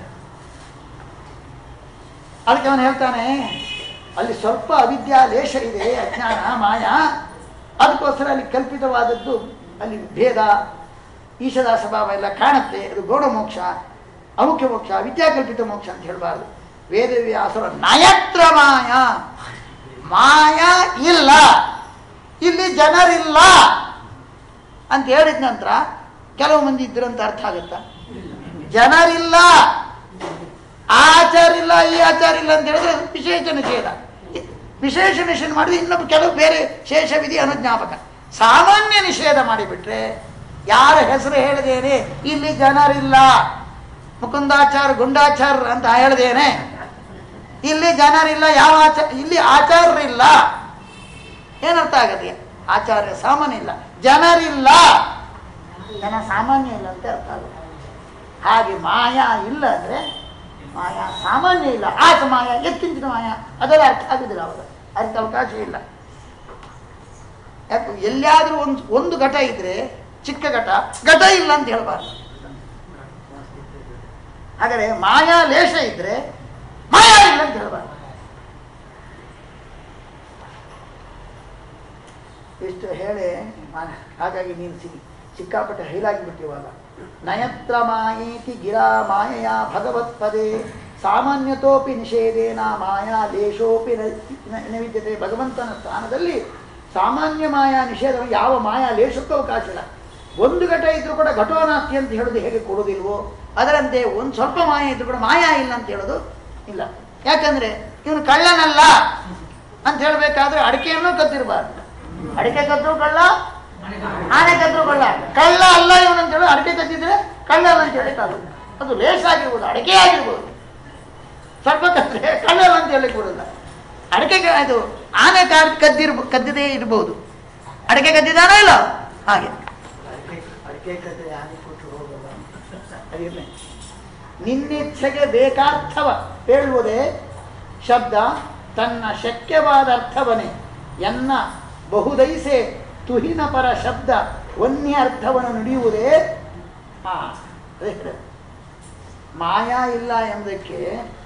ಅದಕ್ಕೆ ಅವನು ಹೇಳ್ತಾನೆ ಅಲ್ಲಿ ಸ್ವಲ್ಪ ಅವಿದ್ಯಾ ಲೇಷ ಇದೆ ಅಜ್ಞಾನ ಮಾಯ ಅದಕ್ಕೋಸ್ಕರ ಅಲ್ಲಿ ಕಲ್ಪಿತವಾದದ್ದು ಅಲ್ಲಿ ಭೇದ ಈಶದಾಸ ಭಾವ ಎಲ್ಲ ಕಾಣುತ್ತೆ ಅದು ಗೌಡ ಮೋಕ್ಷ ಅಮುಖ್ಯ ಮೋಕ್ಷ ವಿದ್ಯಾಕಲ್ಪಿತ ಮೋಕ್ಷ ಅಂತ ಹೇಳಬಾರ್ದು ವೇದವ್ಯಾಸರ ನಯತ್ರ ಮಾಯ ಮಾಯ ಇಲ್ಲ ಇಲ್ಲಿ ಜನರಿಲ್ಲ ಅಂತ ಹೇಳಿದ ನಂತರ ಕೆಲವು ಮಂದಿ ಇದ್ರು ಅಂತ ಅರ್ಥ ಆಗುತ್ತಾ ಜನರಿಲ್ಲ ಆಚಾರ ಇಲ್ಲ ಈ ಆಚಾರ ಇಲ್ಲ ಅಂತ ಹೇಳಿದ್ರೆ ಅದು ವಿಶೇಷ ನಿಷೇಧ ವಿಶೇಷ ನಿಷೇಧ ಮಾಡಿದ್ರೆ ಇನ್ನೊಬ್ಬ ಕೆಲವು ಬೇರೆ ಶೇಷ ವಿಧಿ ಅನುಜ್ಞಾಪಕ ಸಾಮಾನ್ಯ ನಿಷೇಧ ಮಾಡಿಬಿಟ್ರೆ ಯಾರ ಹೆಸರು ಹೇಳಿದೇನೆ ಇಲ್ಲಿ ಜನರಿಲ್ಲ ಮುಕುಂದಾಚಾರ ಗುಂಡಾಚಾರ ಅಂತ ಹೇಳ್ದೇನೆ ಇಲ್ಲಿ ಜನರಿಲ್ಲ ಯಾವ ಆಚಾರ ಇಲ್ಲಿ ಆಚಾರ್ಯರಿಲ್ಲ ಏನರ್ಥ ಆಗತ್ತೆ ಆಚಾರ್ಯ ಸಾಮಾನ್ಯ ಇಲ್ಲ ಜನರಿಲ್ಲ ಜನ ಸಾಮಾನ್ಯ ಇಲ್ಲ ಅಂತ ಅರ್ಥ ಆಗುತ್ತೆ ಹಾಗೆ ಮಾಯಾ ಇಲ್ಲ ಅಂದ್ರೆ ಮಾಯಾ ಸಾಮಾನ್ಯ ಇಲ್ಲ ಆತ ಮಾಯ ಎತ್ತಿಂಚಿನ ಮಾಯ ಅದೆಲ್ಲ ಅರ್ಥ ಆಗುದಿಲ್ಲ ಅವಾಗ ಅದಕ್ಕೆ ಅವಕಾಶ ಇಲ್ಲ ಯಾಕೆ ಎಲ್ಲಿಯಾದ್ರೂ ಒಂದು ಒಂದು ಘಟ ಇದ್ರೆ ಚಿಕ್ಕ ಘಟ ಘಟ ಇಲ್ಲ ಅಂತ ಹೇಳ್ಬಾರ್ದು ಹಾಗಾದ್ರೆ ಮಾಯಾ ಲೇಷ ಇದ್ರೆ ಮಾಯಾ ಇಲ್ಲ ಅಂತ ಹೇಳಬಾರ್ದು ಇಷ್ಟು ಹೇಳಿ ಮಾ- ಹಾಗಾಗಿ ನೀನು ಸಿ ಸಿಕ್ಕಾಪಟ್ಟೆ ಹೈಲಾಗಿಬಿಟ್ಟು ಇವಾಗ ನಯತ್ರ ಮಾಯೇತಿ ಗಿರಾ ಮಾಯೆಯ ಭಗವತ್ಪದೇ ಸಾಮಾನ್ಯತೋಪಿ ನಿಷೇಧೇನ ಮಾಯಾ ಲೇಶೋಪಿ ನ- ನ- ನವಿದ್ಯತೆ ಭಗವಂತನ ಸ್ಥಾನದಲ್ಲಿ ಸಾಮಾನ್ಯ ಮಾಯಾ ನಿಷೇಧ ಯಾವ ಮಾಯಾ ಲೇಶಕ್ಕೂ ಅವಕಾಶ ಇಲ್ಲ ಒಂದು ಘಟ ಇದ್ರೂ ಕೂಡ ಘಟೋನಾಸ್ತಿ ಅಂತ ಹೇಳೋದು ಹೇಗೆ ಕೊಡೋದಿಲ್ವೋ ಅದರಂತೆ ಒಂದು ಸ್ವಲ್ಪ ಮಾಯ ಇದ್ರೂ ಕೂಡ ಮಾಯಾ ಇಲ್ಲ ಅಂತ ಹೇಳೋದು ಇಲ್ಲ ಯಾಕಂದ್ರೆ ಇವನು ಕಳ್ಳನಲ್ಲ ಅಂತ ಹೇಳಬೇಕಾದ್ರೆ ಅಡಿಕೆಯನ್ನು ಕದ್ದಿರಬಾರ್ದು ಅಡಿಕೆ ಕದ್ರು ಕಳ್ಳ ಆನೆ ಕದ್ರು ಕಳ್ಳ ಕಳ್ಳ ಅಲ್ಲ ಇವನು ಅಂತ ಹೇಳಿ ಅಡಿಕೆ ಕದ್ದಿದ್ರೆ ಕಳ್ಳ ಅಲ್ಲ ಅಂತ ಹೇಳಿ ಕಾದು ಅದು ಲೇಸ್ ಆಗಿರ್ಬೋದು ಅಡಿಕೆ ಆಗಿರ್ಬೋದು ಸ್ವಲ್ಪ ಕದ್ರೆ ಕಳ್ಳ ಅಲ್ಲ ಅಂತ ಹೇಳಿ ಕೊಡಲ್ಲ ಅಡಿಕೆ ಕ- ಇದು ಆನೆ ಕಾರ್ ಕದ್ದಿರ್ಬ ಕದ್ದಿದೇ ಇರ್ಬೋದು ಅಡಿಕೆ ಕದ್ದಿದಾನೋ ಇಲ್ಲ ಹಾಗೆ ಅಡಿಕೆ ಕದ್ರೆ ಆನೆ ಕೊಟ್ಟು ಹೋಗಲ್ಲ ಅದಿರ್ಲಿ. ನಿನ್ನಿಚ್ಛೆಗೆ ಬೇಕಾರ್ಥವ ಹೇಳುವುದೇ ಶಬ್ದ ತನ್ನ ಶಕ್ಯವಾದ ಅರ್ಥವನೇ ಎನ್ನ ಬಹುದೈಸೆ ತುಹಿನ ಪರ ಶಬ್ದ ವನ್ಯ ಅರ್ಥವನ್ನು ನುಡಿಯುವುದೇ ಹಾ ಅದೇ ಹೇಳೋದು. ಮಾಯಾ ಇಲ್ಲ ಎಂಬುದಕ್ಕೆ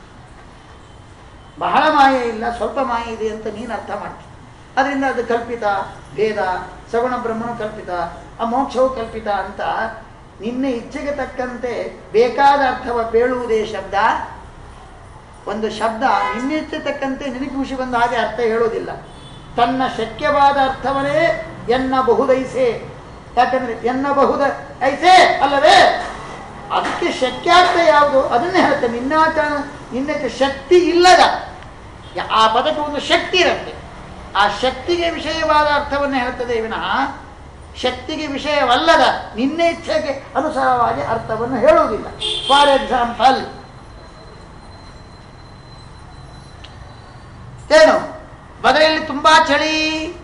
ಬಹಳ ಮಾಯೆ ಇಲ್ಲ ಸ್ವಲ್ಪ ಮಾಯೆ ಇದೆ ಅಂತ ನೀನು ಅರ್ಥ ಮಾಡ್ತೀನಿ ಅದರಿಂದ ಅದು ಕಲ್ಪಿತ ಭೇದ ಸಗುಣ ಬ್ರಹ್ಮನು ಕಲ್ಪಿತ ಆ ಮೋಕ್ಷವು ಕಲ್ಪಿತ ಅಂತ ನಿನ್ನ ಇಚ್ಛೆಗೆ ತಕ್ಕಂತೆ ಬೇಕಾದ ಅರ್ಥವ ಬೇಳುವುದೇ ಶಬ್ದ ಒಂದು ಶಬ್ದ ನಿನ್ನ ಇಚ್ಛೆ ತಕ್ಕಂತೆ ನಿನಗೆ ಖುಷಿ ಬಂದ ಹಾಗೆ ಅರ್ಥ ಹೇಳೋದಿಲ್ಲ ತನ್ನ ಶಕ್ಯವಾದ ಅರ್ಥವನ್ನೇ ಎನ್ನ ಬಹುದೈಸೆ ಯಾಕಂದ್ರೆ ಎನ್ನ ಬಹುದ ಐಸೆ ಅಲ್ಲವೇ ಅದಕ್ಕೆ ಶಕ್ಯಾರ್ಥ ಯಾವುದು ಅದನ್ನೇ ಹೇಳುತ್ತೆ ನಿನ್ನಾಚರಣ ನಿನ್ನಕ್ಕೆ ಶಕ್ತಿ ಇಲ್ಲದ ಯ- ಆ ಪದಕ್ಕೆ ಒಂದು ಶಕ್ತಿ ಇರುತ್ತೆ ಆ ಶಕ್ತಿಗೆ ವಿಷಯವಾದ ಅರ್ಥವನ್ನು ಹೇಳ್ತದೆ ವಿನಃ ಶಕ್ತಿಗೆ ವಿಷಯವಲ್ಲದ ನಿನ್ನ ಇಚ್ಛೆಗೆ ಅನುಸಾರವಾಗಿ ಅರ್ಥವನ್ನು ಹೇಳುವುದಿಲ್ಲ ಫಾರ್ ಎಕ್ಸಾಂಪಲ್ ಏನು ಬದರಿಯಲ್ಲಿ ತುಂಬಾ ಚಳಿ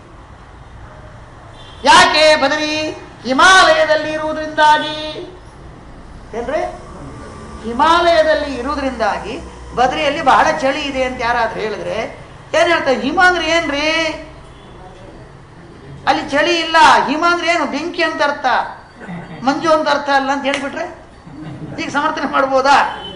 ಯಾಕೆ ಬದರಿ ಹಿಮಾಲಯದಲ್ಲಿ ಇರುವುದರಿಂದಾಗಿ ಏನ್ರಿ ಹಿಮಾಲಯದಲ್ಲಿ ಇರುವುದರಿಂದಾಗಿ ಬದರಿಯಲ್ಲಿ ಬಹಳ ಚಳಿ ಇದೆ ಅಂತ ಯಾರಾದ್ರೂ ಹೇಳಿದ್ರೆ ಏನ್ ಹೇಳ್ತಾರೆ ಹಿಮ ಅಂದ್ರೆ ಏನ್ರಿ ಅಲ್ಲಿ ಚಳಿ ಇಲ್ಲ ಹಿಮ ಅಂದ್ರೆ ಏನು ಬೆಂಕಿ ಅಂತ ಅರ್ಥ ಮಂಜು ಅಂತ ಅರ್ಥ ಅಲ್ಲ ಅಂತ ಹೇಳಿಬಿಟ್ರೆ ಈಗ ಸಮರ್ಥನೆ ಮಾಡ್ಬೋದಾ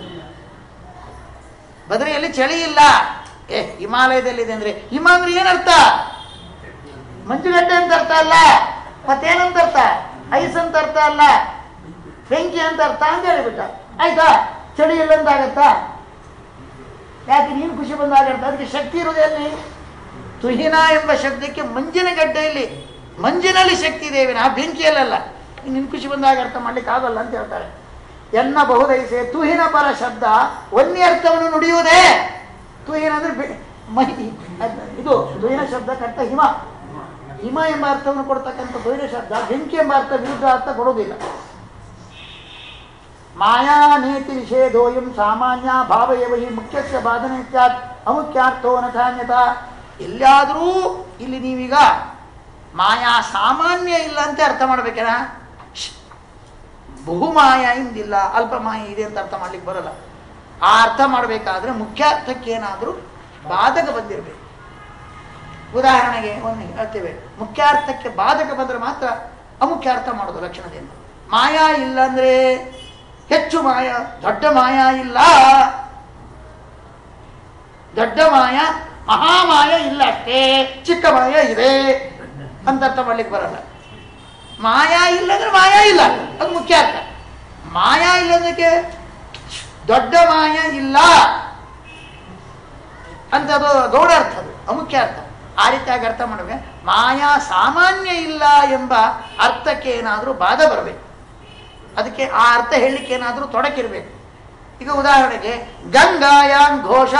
ಬದರಿಯಲ್ಲಿ ಚಳಿ ಇಲ್ಲ ಏ ಹಿಮಾಲಯದಲ್ಲಿದೆ ಅಂದ್ರೆ ಹಿಮ ಅಂದ್ರೆ ಏನರ್ಥ ಮಂಜುಗಡ್ಡೆ ಅಂತ ಅರ್ಥ ಅಲ್ಲ ಮತ್ತೇನಂತ ಅರ್ಥ ಐಸ್ ಅಂತ ಅರ್ಥ ಅಲ್ಲ ಬೆಂಕಿ ಅಂತ ಅರ್ಥ ಅಂತ ಹೇಳಿಬಿಟ್ಟ ಆಯ್ತಾ ಚಳಿ ಇಲ್ಲ ಅಂತ ಆಗತ್ತಾ ಯಾಕೆ ನೀನು ಖುಷಿ ಬಂದಾಗರ್ಥ ಅದಕ್ಕೆ ಶಕ್ತಿ ಇರೋದು ಎಲ್ಲಿ ತುಹಿನ ಎಂಬ ಶಬ್ದಕ್ಕೆ ಮಂಜಿನ ಗಡ್ಡೆಯಲ್ಲಿ ಮಂಜಿನಲ್ಲಿ ಶಕ್ತಿ ಇದೆ ವಿನಃ ಬೆಂಕಿಯಲ್ಲ ನಿನ್ ಖುಷಿ ಬಂದಾಗ ಅರ್ಥ ಮಾಡ್ಲಿಕ್ಕೆ ಆಗಲ್ಲ ಅಂತ ಹೇಳ್ತಾರೆ ಎನ್ನ ಬಹುದೈಸೆ ತುಹಿನ ಪರ ಶಬ್ದ ಒಂದೇ ಅರ್ಥವನ್ನು ನುಡಿಯುವುದೇ ತುಹಿನ ಅಂದ್ರೆ ಬೆ- ಮಹಿ ಅದ್- ಇದು ತುಹಿನ ಶಬ್ದಕ್ಕರ್ಥ ಹಿಮ ಹಿಮ ಎಂಬ ಅರ್ಥವನ್ನು ಕೊಡ್ತಕ್ಕಂಥ ತುಹಿನ ಶಬ್ದ ಬೆಂಕಿ ಎಂಬ ಅರ್ಥ ವಿರುದ್ಧ ಅರ್ಥ ಕೊಡೋದಿಲ್ಲ ಮಾಯಾ ನೇತಿ ನಿಷೇಧೋಯಂ ಸಾಮಾನ್ಯ ಭಾವಯವ ಹಿ ಮುಖ್ಯಸ್ಯ ಬಾಧನೆ ಸ್ಯಾತ್ ಅಮುಖ್ಯಾರ್ಥೋ ನಥಾನ್ಯತ ಎಲ್ಲಿಯಾದರೂ ಇಲ್ಲಿ ನೀವೀಗ ಮಾಯಾ ಸಾಮಾನ್ಯ ಇಲ್ಲ ಅಂತ ಅರ್ಥ ಮಾಡ್ಬೇಕೇನ ಬಹುಮಾಯ ಇಂದಿಲ್ಲ ಅಲ್ಪ ಮಾಯ ಇದೆ ಅಂತ ಅರ್ಥ ಮಾಡ್ಲಿಕ್ಕೆ ಬರಲ್ಲ ಆ ಅರ್ಥ ಮಾಡಬೇಕಾದ್ರೆ ಮುಖ್ಯಾರ್ಥಕ್ಕೆ ಏನಾದರೂ ಬಾಧಕ ಬಂದಿರಬೇಕು ಉದಾಹರಣೆಗೆ ಒಂದು ಹೇಳ್ತೇವೆ ಮುಖ್ಯಾರ್ಥಕ್ಕೆ ಬಾಧಕ ಬಂದರೆ ಮಾತ್ರ ಅಮುಖ್ಯ ಅರ್ಥ ಮಾಡೋದು ಲಕ್ಷಣದಿಂದ ಮಾಯಾ ಇಲ್ಲ ಅಂದ್ರೆ ಹೆಚ್ಚು ಮಾಯ ದೊಡ್ಡ ಮಾಯ ಇಲ್ಲ ದೊಡ್ಡ ಮಾಯ ಮಹಾಮಾಯ ಇಲ್ಲ ಅಷ್ಟೇ ಚಿಕ್ಕ ಮಾಯ ಇದೆ ಅಂತ ಅರ್ಥ ಮಾಡ್ಲಿಕ್ಕೆ ಬರಲ್ಲ ಮಾಯಾ ಇಲ್ಲ ಅಂದ್ರೆ ಮಾಯಾ ಇಲ್ಲ ಅದು ಮುಖ್ಯ ಅರ್ಥ ಮಾಯಾ ಇಲ್ಲದಕ್ಕೆ ದೊಡ್ಡ ಮಾಯ ಇಲ್ಲ ಅಂತ ಅದು ಗೌಡ ಅರ್ಥ ಅದು ಅಮುಖ್ಯ ಅರ್ಥ ಆ ರೀತಿಯಾಗಿ ಅರ್ಥ ಮಾಡಬೇಕು ಮಾಯಾ ಸಾಮಾನ್ಯ ಇಲ್ಲ ಎಂಬ ಅರ್ಥಕ್ಕೆ ಏನಾದರೂ ಬಾಧ ಬರಬೇಕು ಅದಕ್ಕೆ ಆ ಅರ್ಥ ಹೇಳಲಿಕ್ಕೆ ಏನಾದರೂ ತೊಡಕಿರ್ಬೇಕು ಈಗ ಉದಾಹರಣೆಗೆ ಗಂಗಾಯಾಂ ಘೋಷ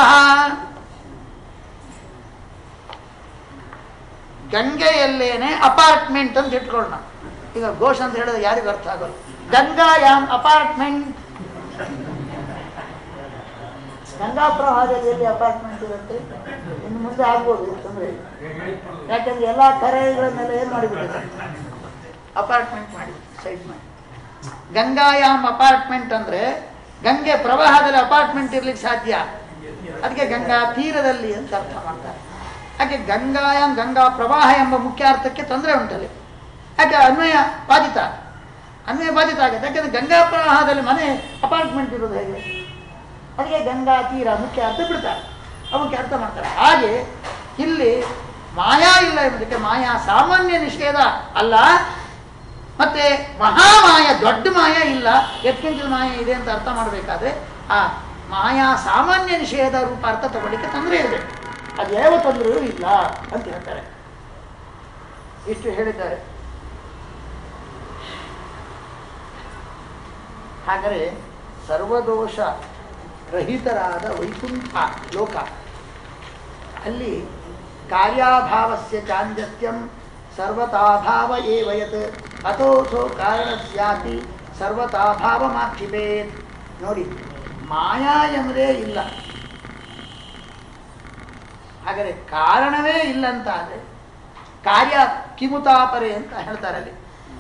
ಗಂಗೆಯಲ್ಲೇನೆ ಅಪಾರ್ಟ್ಮೆಂಟ್ ಅಂತ ಇಟ್ಕೊಳ್ಳೋಣ ಈಗ ಘೋಷ ಅಂತ ಹೇಳಿದ್ರೆ ಯಾರಿಗೂ ಅರ್ಥ ಆಗೋಲ್ಲ ಗಂಗಾಯಾಮ್ ಅಪಾರ್ಟ್ಮೆಂಟ್ ಗಂಗಾ ಪ್ರವಾಹದಲ್ಲಿ ಅಪಾರ್ಟ್ಮೆಂಟ್ ಇರುತ್ತೆ ಇನ್ನು ಮುಂದೆ ಆಗ್ಬೋದು ತೊಂದರೆ ಇಲ್ಲ. ಯಾಕಂದ್ರೆ ಎಲ್ಲ ಕರೆಗಳನ್ನೆಲ್ಲ ಏನು ಮಾಡಿಬಿಟ್ಟಿದ್ದಾರೆ ಅಪಾರ್ಟ್ಮೆಂಟ್ ಮಾಡಿ ಸೈಟ್ ಮಾಡಿ ಗಂಗಾಯಾಮ್ ಅಪಾರ್ಟ್ಮೆಂಟ್ ಅಂದ್ರೆ ಗಂಗೆ ಪ್ರವಾಹದಲ್ಲಿ ಅಪಾರ್ಟ್ಮೆಂಟ್ ಇರ್ಲಿಕ್ಕೆ ಸಾಧ್ಯ ಅದಕ್ಕೆ ಗಂಗಾ ತೀರದಲ್ಲಿ ಅಂತ ಅರ್ಥ ಮಾಡ್ತಾರೆ ಯಾಕೆ ಗಂಗಾಯಾಮ್ ಗಂಗಾ ಪ್ರವಾಹ ಎಂಬ ಮುಖ್ಯ ಅರ್ಥಕ್ಕೆ ತೊಂದರೆ ಉಂಟಲ್ಲಿ ಯಾಕೆ ಅನ್ವಯ ಬಾಧಿತ ಅನ್ವಯ ಬಾಧಿತ ಆಗುತ್ತೆ ಯಾಕಂದ್ರೆ ಗಂಗಾ ಪ್ರವಾಹದಲ್ಲಿ ಮನೆ ಅಪಾರ್ಟ್ಮೆಂಟ್ ಇರೋದು ಹೇಗೆ ಅದಕ್ಕೆ ಗಂಗಾ ತೀರ ಮುಖ್ಯ ಅರ್ಥ ಬಿಡ್ತಾರೆ ಅವಕ್ಕೆ ಅರ್ಥ ಮಾಡ್ತಾರೆ ಹಾಗೆ ಇಲ್ಲಿ ಮಾಯಾ ಇಲ್ಲ ಎಂಬುದಕ್ಕೆ ಮಾಯಾ ಸಾಮಾನ್ಯ ನಿಷೇಧ ಅಲ್ಲ ಮತ್ತೆ ಮಹಾಮಾಯ ದೊಡ್ಡ ಮಾಯ ಇಲ್ಲ ಎತ್ಕಿಂಚಿನ ಮಾಯ ಇದೆ ಅಂತ ಅರ್ಥ ಮಾಡಬೇಕಾದ್ರೆ ಆ ಮಾಯಾ ಸಾಮಾನ್ಯ ನಿಷೇಧ ರೂಪ ಅರ್ಥ ತಗೊಳ್ಳಿಕ್ಕೆ ತೊಂದರೆ ಇದೆ ಅದು ಯಾವ ತೊಂದರೆಯೂ ಇಲ್ಲ ಅಂತ ಹೇಳ್ತಾರೆ ಇಷ್ಟು ಹೇಳಿದ್ದಾರೆ ಹಾಗಾದರೆ ಸರ್ವದೋಷ ರಹಿತರಾದ ವೈಕುಂಠ ಲೋಕ ಅಲ್ಲಿ ಕಾರ್ಯಾಭಾವಸ್ಯ ಚಾಂಜತ್ಯಂ ಸರ್ವತಾಭಾವ ಏವ ಯತ್ ಅಥೋಸೋ ಕಾರಣ ಸ್ಯಾತಿ ಸರ್ವತಾಭಾವಮಾಕ್ಷಿಪೇತ್ ನೋಡಿ ಮಾಯಾ ಎಂಬುದೇ ಇಲ್ಲ ಹಾಗಾದರೆ ಕಾರಣವೇ ಇಲ್ಲ ಅಂತ ಆದರೆ ಕಾರ್ಯ ಕಿಮುತಾಪರೆ ಅಂತ ಹೇಳ್ತಾರೆ ಅಲ್ಲಿ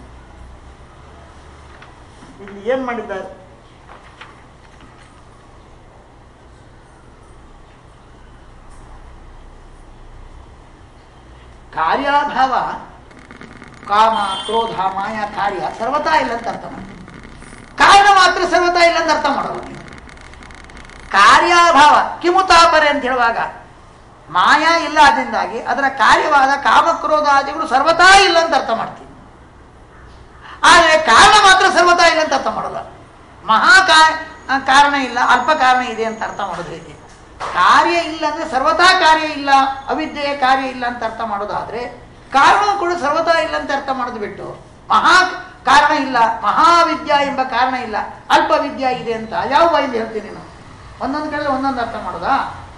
ಇಲ್ಲಿ ಏನ್ ಮಾಡಿದ್ದಾರೆ ಕಾರ್ಯಾಭಾವ ಕಾಮ ಕ್ರೋಧ ಮಾಯ ಕಾರ್ಯ ಸರ್ವತಾ ಇಲ್ಲ ಅಂತ ಅರ್ಥ ಮಾಡಿ ಕಾರಣ ಮಾತ್ರ ಸರ್ವತಾ ಇಲ್ಲ ಅಂತ ಅರ್ಥ ಮಾಡೋದು ನೀವು. ಕಾರ್ಯಾಭಾವ ಕಿಮುತಾಪರೆ ಅಂತ ಹೇಳುವಾಗ ಮಾಯಾ ಇಲ್ಲ ಅದರಿಂದಾಗಿ ಅದರ ಕಾರ್ಯವಾದ ಕಾಮಕ್ರೋಧಾದಿಗಳು ಸರ್ವತಾ ಇಲ್ಲ ಅಂತ ಅರ್ಥ ಮಾಡ್ತೀವಿ ಆದರೆ ಕಾರಣ ಮಾತ್ರ ಸರ್ವತಾ ಇಲ್ಲ ಅಂತ ಅರ್ಥ ಮಾಡಲ್ಲ ಮಹಾ ಕಾ- ಕಾರಣ ಇಲ್ಲ ಅಲ್ಪ ಕಾರಣ ಇದೆ ಅಂತ ಅರ್ಥ ಮಾಡೋದು ಹೇಗೆ ಕಾರ್ಯ ಇಲ್ಲ ಅಂದ್ರೆ ಸರ್ವತಾ ಕಾರ್ಯ ಇಲ್ಲ ಅವಿದ್ಯೆಯ ಕಾರ್ಯ ಇಲ್ಲ ಅಂತ ಅರ್ಥ ಮಾಡೋದಾದ್ರೆ ಕಾರಣ ಕೂಡ ಸರ್ವತಾ ಇಲ್ಲ ಅಂತ ಅರ್ಥ ಮಾಡೋದು ಬಿಟ್ಟು ಮಹಾ ಕಾರಣ ಇಲ್ಲ ಮಹಾವಿದ್ಯಾ ಎಂಬ ಕಾರಣ ಇಲ್ಲ ಅಲ್ಪ ವಿದ್ಯಾ ಇದೆ ಅಂತ ಯಾವ ಬಾಯಿಂದ ಹೇಳ್ತೀನಿ ನಾನು ಒಂದೊಂದು ಕಡೆ ಒಂದೊಂದು ಅರ್ಥ ಮಾಡೋದಾ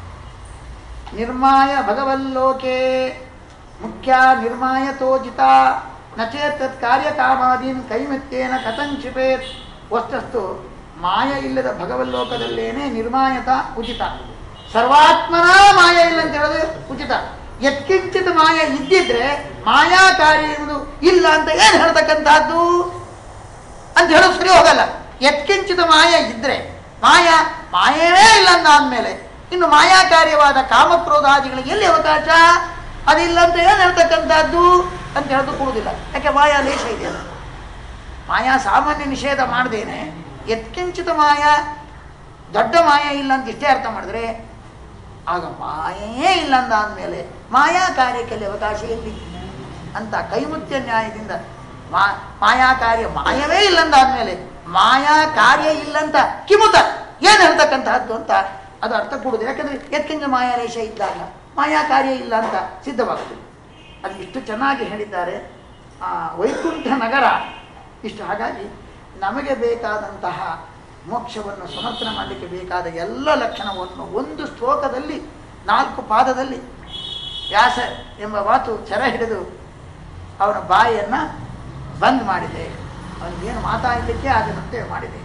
ನಿರ್ಮಾಯ ಭಗವಲ್ಲೋಕೆ ಮುಖ್ಯ ನಿರ್ಮಾಯ ತೋಜಿತ ನಚೇತ್ ತತ್ ಕಾರ್ಯಕಾಮಾದೀನ್ ಕೈಮೆತ್ತೇನ ಕಥಂಕ್ಷಿಪೇತ್ ವಸ್ತಸ್ತು ಮಾಯ ಇಲ್ಲದ ಭಗವಲ್ಲೋಕದಲ್ಲೇನೆ ನಿರ್ಮಾಯತ ಉಚಿತ ಸರ್ವಾತ್ಮನ ಮಾಯ ಇಲ್ಲ ಅಂತ ಹೇಳೋದು ಉಚಿತ ಎತ್ಕಿಂಚಿತ ಮಾಯ ಇದ್ದಿದ್ರೆ ಮಾಯಾ ಕಾರ್ಯ ಎನ್ನುವುದು ಇಲ್ಲ ಅಂತ ಏನು ಹೇಳ್ತಕ್ಕಂಥದ್ದು ಅಂತ ಹೇಳೋದು ಸರಿ ಹೋಗಲ್ಲ ಎತ್ಕಿಂಚಿತ ಮಾಯ ಇದ್ರೆ ಮಾಯ ಮಾಯವೇ ಇಲ್ಲ ಅಂದಾದ್ಮೇಲೆ ಇನ್ನು ಮಾಯಾ ಕಾರ್ಯವಾದ ಕಾಮಕ್ರೋಧಾದಿಗಳಿಗೆ ಎಲ್ಲಿ ಅವಕಾಶ ಅದಿಲ್ಲ ಅಂತ ಏನು ಹೇಳ್ತಕ್ಕಂಥದ್ದು ಅಂತ ಹೇಳೋದು ಕೊಡುವುದಿಲ್ಲ ಯಾಕೆ ಮಾಯಾ ಲೇಷ ಇದೆಯಲ್ಲ ಮಾಯಾ ಸಾಮಾನ್ಯ ನಿಷೇಧ ಮಾಡ್ದೇನೆ ಎತ್ಕಿಂಚಿತ ಮಾಯ ದೊಡ್ಡ ಮಾಯ ಇಲ್ಲ ಅಂತ ಇಷ್ಟೇ ಅರ್ಥ ಮಾಡಿದ್ರೆ ಆಗ ಮಾಯೇ ಇಲ್ಲ ಅಂದಾದ್ಮೇಲೆ ಮಾಯಾ ಕಾರ್ಯಕ್ಕೆಲ್ಲಿ ಅವಕಾಶ ಎಲ್ಲಿ ಅಂತ ಕೈಮುತ್ಯ ನ್ಯಾಯದಿಂದ ಮಾ ಮಾಯಾ ಕಾರ್ಯ ಮಾಯವೇ ಇಲ್ಲ ಅಂದಾದ್ಮೇಲೆ ಮಾಯಾ ಕಾರ್ಯ ಇಲ್ಲ ಅಂತ ಕಿಮುತ ಏನು ಹೇಳ್ತಕ್ಕಂತಹದ್ದು ಅಂತ ಅದು ಅರ್ಥ ಕೊಡುದು ಯಾಕಂದ್ರೆ ಎತ್ಕಿಂಚ ಮಾಯಾ ರೇಷ ಇದ್ದಾಗ ಮಾಯಾ ಕಾರ್ಯ ಇಲ್ಲ ಅಂತ ಸಿದ್ಧವಾಗುತ್ತದೆ ಅದು ಇಷ್ಟು ಚೆನ್ನಾಗಿ ಹೇಳಿದ್ದಾರೆ ಆ ವೈಕುಂಠ ನಗರ ಇಷ್ಟು ಹಾಗಾಗಿ ನಮಗೆ ಬೇಕಾದಂತಹ ಮೋಕ್ಷವನ್ನು ಸಮರ್ಥನೆ ಮಾಡಲಿಕ್ಕೆ ಬೇಕಾದ ಎಲ್ಲ ಲಕ್ಷಣವನ್ನು ಒಂದು ಶ್ಲೋಕದಲ್ಲಿ ನಾಲ್ಕು ಪಾದದಲ್ಲಿ ವ್ಯಾಸ ಎಂಬ ಮಾತು ಚರ ಹಿಡಿದು ಅವನ ಬಾಯಿಯನ್ನು ಬಂದ್ ಮಾಡಿದೆ ಅವನಿಗೇನು ಮಾತಾಡಲಿಕ್ಕೆ ಆಗದಂತೆ ಮಾಡಿದೆ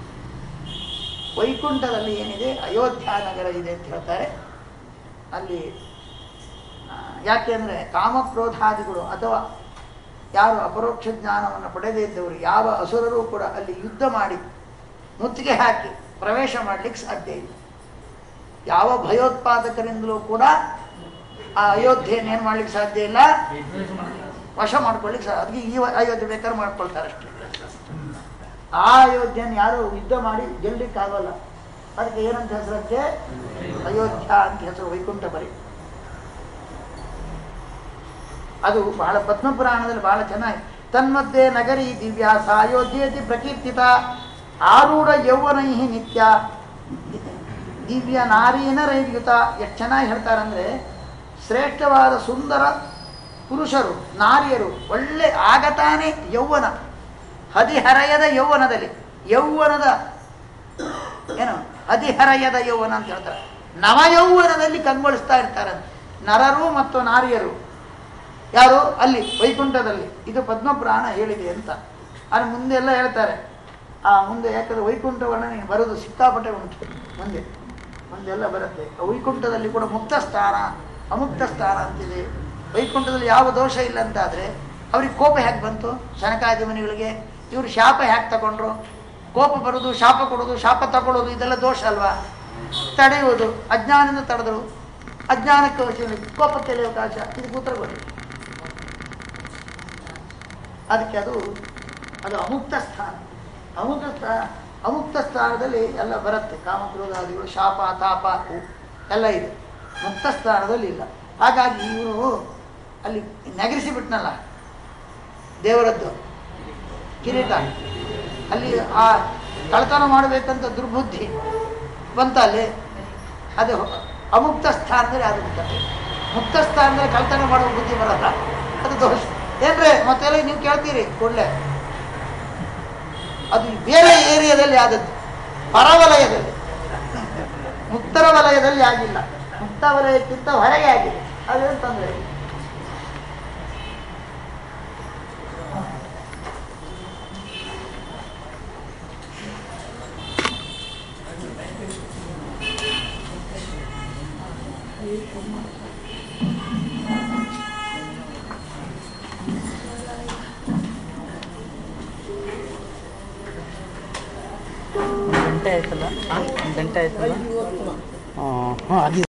ವೈಕುಂಠದಲ್ಲಿ ಏನಿದೆ ಅಯೋಧ್ಯ ನಗರ ಇದೆ ಅಂತ ಹೇಳ್ತಾರೆ ಅಲ್ಲಿ ಆ, ಯಾಕೆಂದ್ರೆ ಕಾಮಕ್ರೋಧಾದಿಗಳು ಅಥವಾ ಯಾರು ಅಪರೋಕ್ಷ ಜ್ಞಾನವನ್ನು ಪಡೆದೇ ಇದ್ದವರು ಯಾವ ಅಸುರರು ಕೂಡ ಅಲ್ಲಿ ಯುದ್ಧ ಮಾಡಿ ಮುತ್ತಿಗೆ ಹಾಕಿ ಪ್ರವೇಶ ಮಾಡಲಿಕ್ಕೆ ಸಾಧ್ಯ ಇಲ್ಲ ಯಾವ ಭಯೋತ್ಪಾದಕರಿಂದಲೂ ಕೂಡ ಆ ಅಯೋಧ್ಯೆಯನ್ನು ಏನು ಮಾಡ್ಲಿಕ್ಕೆ ಸಾಧ್ಯ ಇಲ್ಲ ವಶ ಮಾಡ್ಕೊಳ್ಳಿಕ್ಕೆ ಸಾ ಅದಕ್ಕೆ ಈ ವ- ಅಯೋಧ್ಯೆ ಬೇಕಾದ್ರೆ ಮಾಡ್ಕೊಳ್ತಾರೆ ಅಷ್ಟೇ ಆ ಅಯೋಧ್ಯೆಯನ್ನು ಯಾರು ಯುದ್ಧ ಮಾಡಿ ಗೆಲ್ಲಲಿಕ್ಕಾಗಲ್ಲ ಅದಕ್ಕೆ ಏನಂತ ಹೆಸರಕ್ಕೆ ಅಯೋಧ್ಯ ಅಂತ ಹೆಸರು ವೈಕುಂಠ ಬರಿ ಅದು ಬಹಳ ಪದ್ಮಪುರಾಣದಲ್ಲಿ ಬಹಳ ಚೆನ್ನಾಗಿ ತನ್ಮಧ್ಯೆ ನಗರಿ ದಿವ್ಯ ಸಾಯೋಧ್ಯೇತಿ ಪ್ರಕೀರ್ತಿತ ಆರೂಢ ಯೌವನೈ ನಿತ್ಯ ದಿವ್ಯ ನಾರೀನ ರೈರ್ಯುತ ಎಷ್ಟು ಚೆನ್ನಾಗಿ ಹೇಳ್ತಾರಂದ್ರೆ ಶ್ರೇಷ್ಠವಾದ ಸುಂದರ ಪುರುಷರು ನಾರಿಯರು ಒಳ್ಳೆ ಆಗತಾನೆ ಯೌವನ ಹದಿಹರೆಯದ ಯೌವನದಲ್ಲಿ ಯೌವನದ ಏನು ಹದಿಹರೆಯದ ಯೌವನ ಅಂತ ಹೇಳ್ತಾರೆ ನವಯೌವನದಲ್ಲಿ ಕಂಗೊಳಿಸ್ತಾ ಇರ್ತಾರೆ ನರರು ಮತ್ತು ನಾರಿಯರು ಯಾರು ಅಲ್ಲಿ ವೈಕುಂಠದಲ್ಲಿ ಇದು ಪದ್ಮಪುರಾಣ ಹೇಳಿದೆ ಅಂತ ಆದರೆ ಮುಂದೆ ಎಲ್ಲ ಹೇಳ್ತಾರೆ ಆ ಮುಂದೆ ಯಾಕಂದ್ರೆ ವೈಕುಂಠ ವರ್ಣನೆ ಬರೋದು ಸಿಕ್ಕಾಪಟ್ಟೆ ಉಂಟು ಮುಂದೆ ಮುಂದೆಲ್ಲ ಬರುತ್ತೆ ಆ ವೈಕುಂಠದಲ್ಲಿ ಕೂಡ ಮುಕ್ತ ಸ್ಥಾನ ಅಮುಕ್ತ ಸ್ಥಾನ ಅಂತಿದೆ ವೈಕುಂಠದಲ್ಲಿ ಯಾವ ದೋಷ ಇಲ್ಲ ಅಂತಾದರೆ ಅವ್ರಿಗೆ ಕೋಪ ಹೇಗೆ ಬಂತು ಶನಕಾದಿ ಮನೆಗಳಿಗೆ ಇವರು ಶಾಪ ಹೇಗೆ ತಗೊಂಡ್ರು ಕೋಪ ಬರೋದು ಶಾಪ ಕೊಡೋದು ಶಾಪ ತಗೊಳ್ಳೋದು ಇದೆಲ್ಲ ದೋಷ ಅಲ್ವಾ ತಡೆಯುವುದು ಅಜ್ಞಾನದಿಂದ ತಡೆದರು ಅಜ್ಞಾನಕ್ಕೆ ವಶ ಕೋಪಕ್ಕೆ ಅವಕಾಶ ಇದಕ್ಕೆ ಉತ್ತರ ಕೊಡಿ ಅದಕ್ಕೆ ಅದು ಅದು ಅಮುಕ್ತ ಸ್ಥಾನ ಅಮುಕ್ತ ಸ್ಥಾನ ಅಮುಕ್ತ ಸ್ಥಾನದಲ್ಲಿ ಎಲ್ಲ ಬರುತ್ತೆ ಕಾಮಕ್ರೋಧಾದಿಗಳು ಶಾಪ ತಾಪ ಉ- ಎಲ್ಲ ಇದೆ ಮುಕ್ತ ಸ್ಥಾನದಲ್ಲಿ ಇಲ್ಲ ಹಾಗಾಗಿ ಇವನು ಅಲ್ಲಿ ನಗರಿಸಿ ಬಿಟ್ನಲ್ಲ ದೇವರದ್ದು ಕಿರೀಟ ಅಲ್ಲಿ ಆ ಕಳ್ತನ ಮಾಡಬೇಕಂತ ದುರ್ಬುದ್ಧಿ ಬಂತ ಅಲ್ಲಿ ಅದು ಅಮುಕ್ತ ಸ್ಥಾನದಲ್ಲಿ ಅದು ಮುಕ್ತ ಮುಕ್ತ ಸ್ಥಾನದಲ್ಲಿ ಕಳ್ತನ ಮಾಡುವ ಬುದ್ಧಿ ಬರಲ್ಲ ಅದು ದೋಷ ಏನ್ರಿ ಮತ್ತೆಲ್ಲ ನೀವು ಕೇಳ್ತೀರಿ ಕೂಡಲೇ ಅದು ಬೇರೆ ಏರಿಯಾದಲ್ಲಿ ಆದದ್ದು ಪರವಲಯದಲ್ಲಿ ಮುಕ್ತರ ವಲಯದಲ್ಲಿ ಆಗಿಲ್ಲ ಮುಕ್ತ ವಲಯಕ್ಕಿಂತ ಹೊರಗೆ ಆಗಿದೆ ಅದೇನು ತೊಂದರೆ ಇಲ್ಲ. ಗಂಟೆ ಆಯ್ತಲ್ಲ ಗಂಟೆ ಆಯ್ತಲ್ಲ ಹಾಂ ಅದು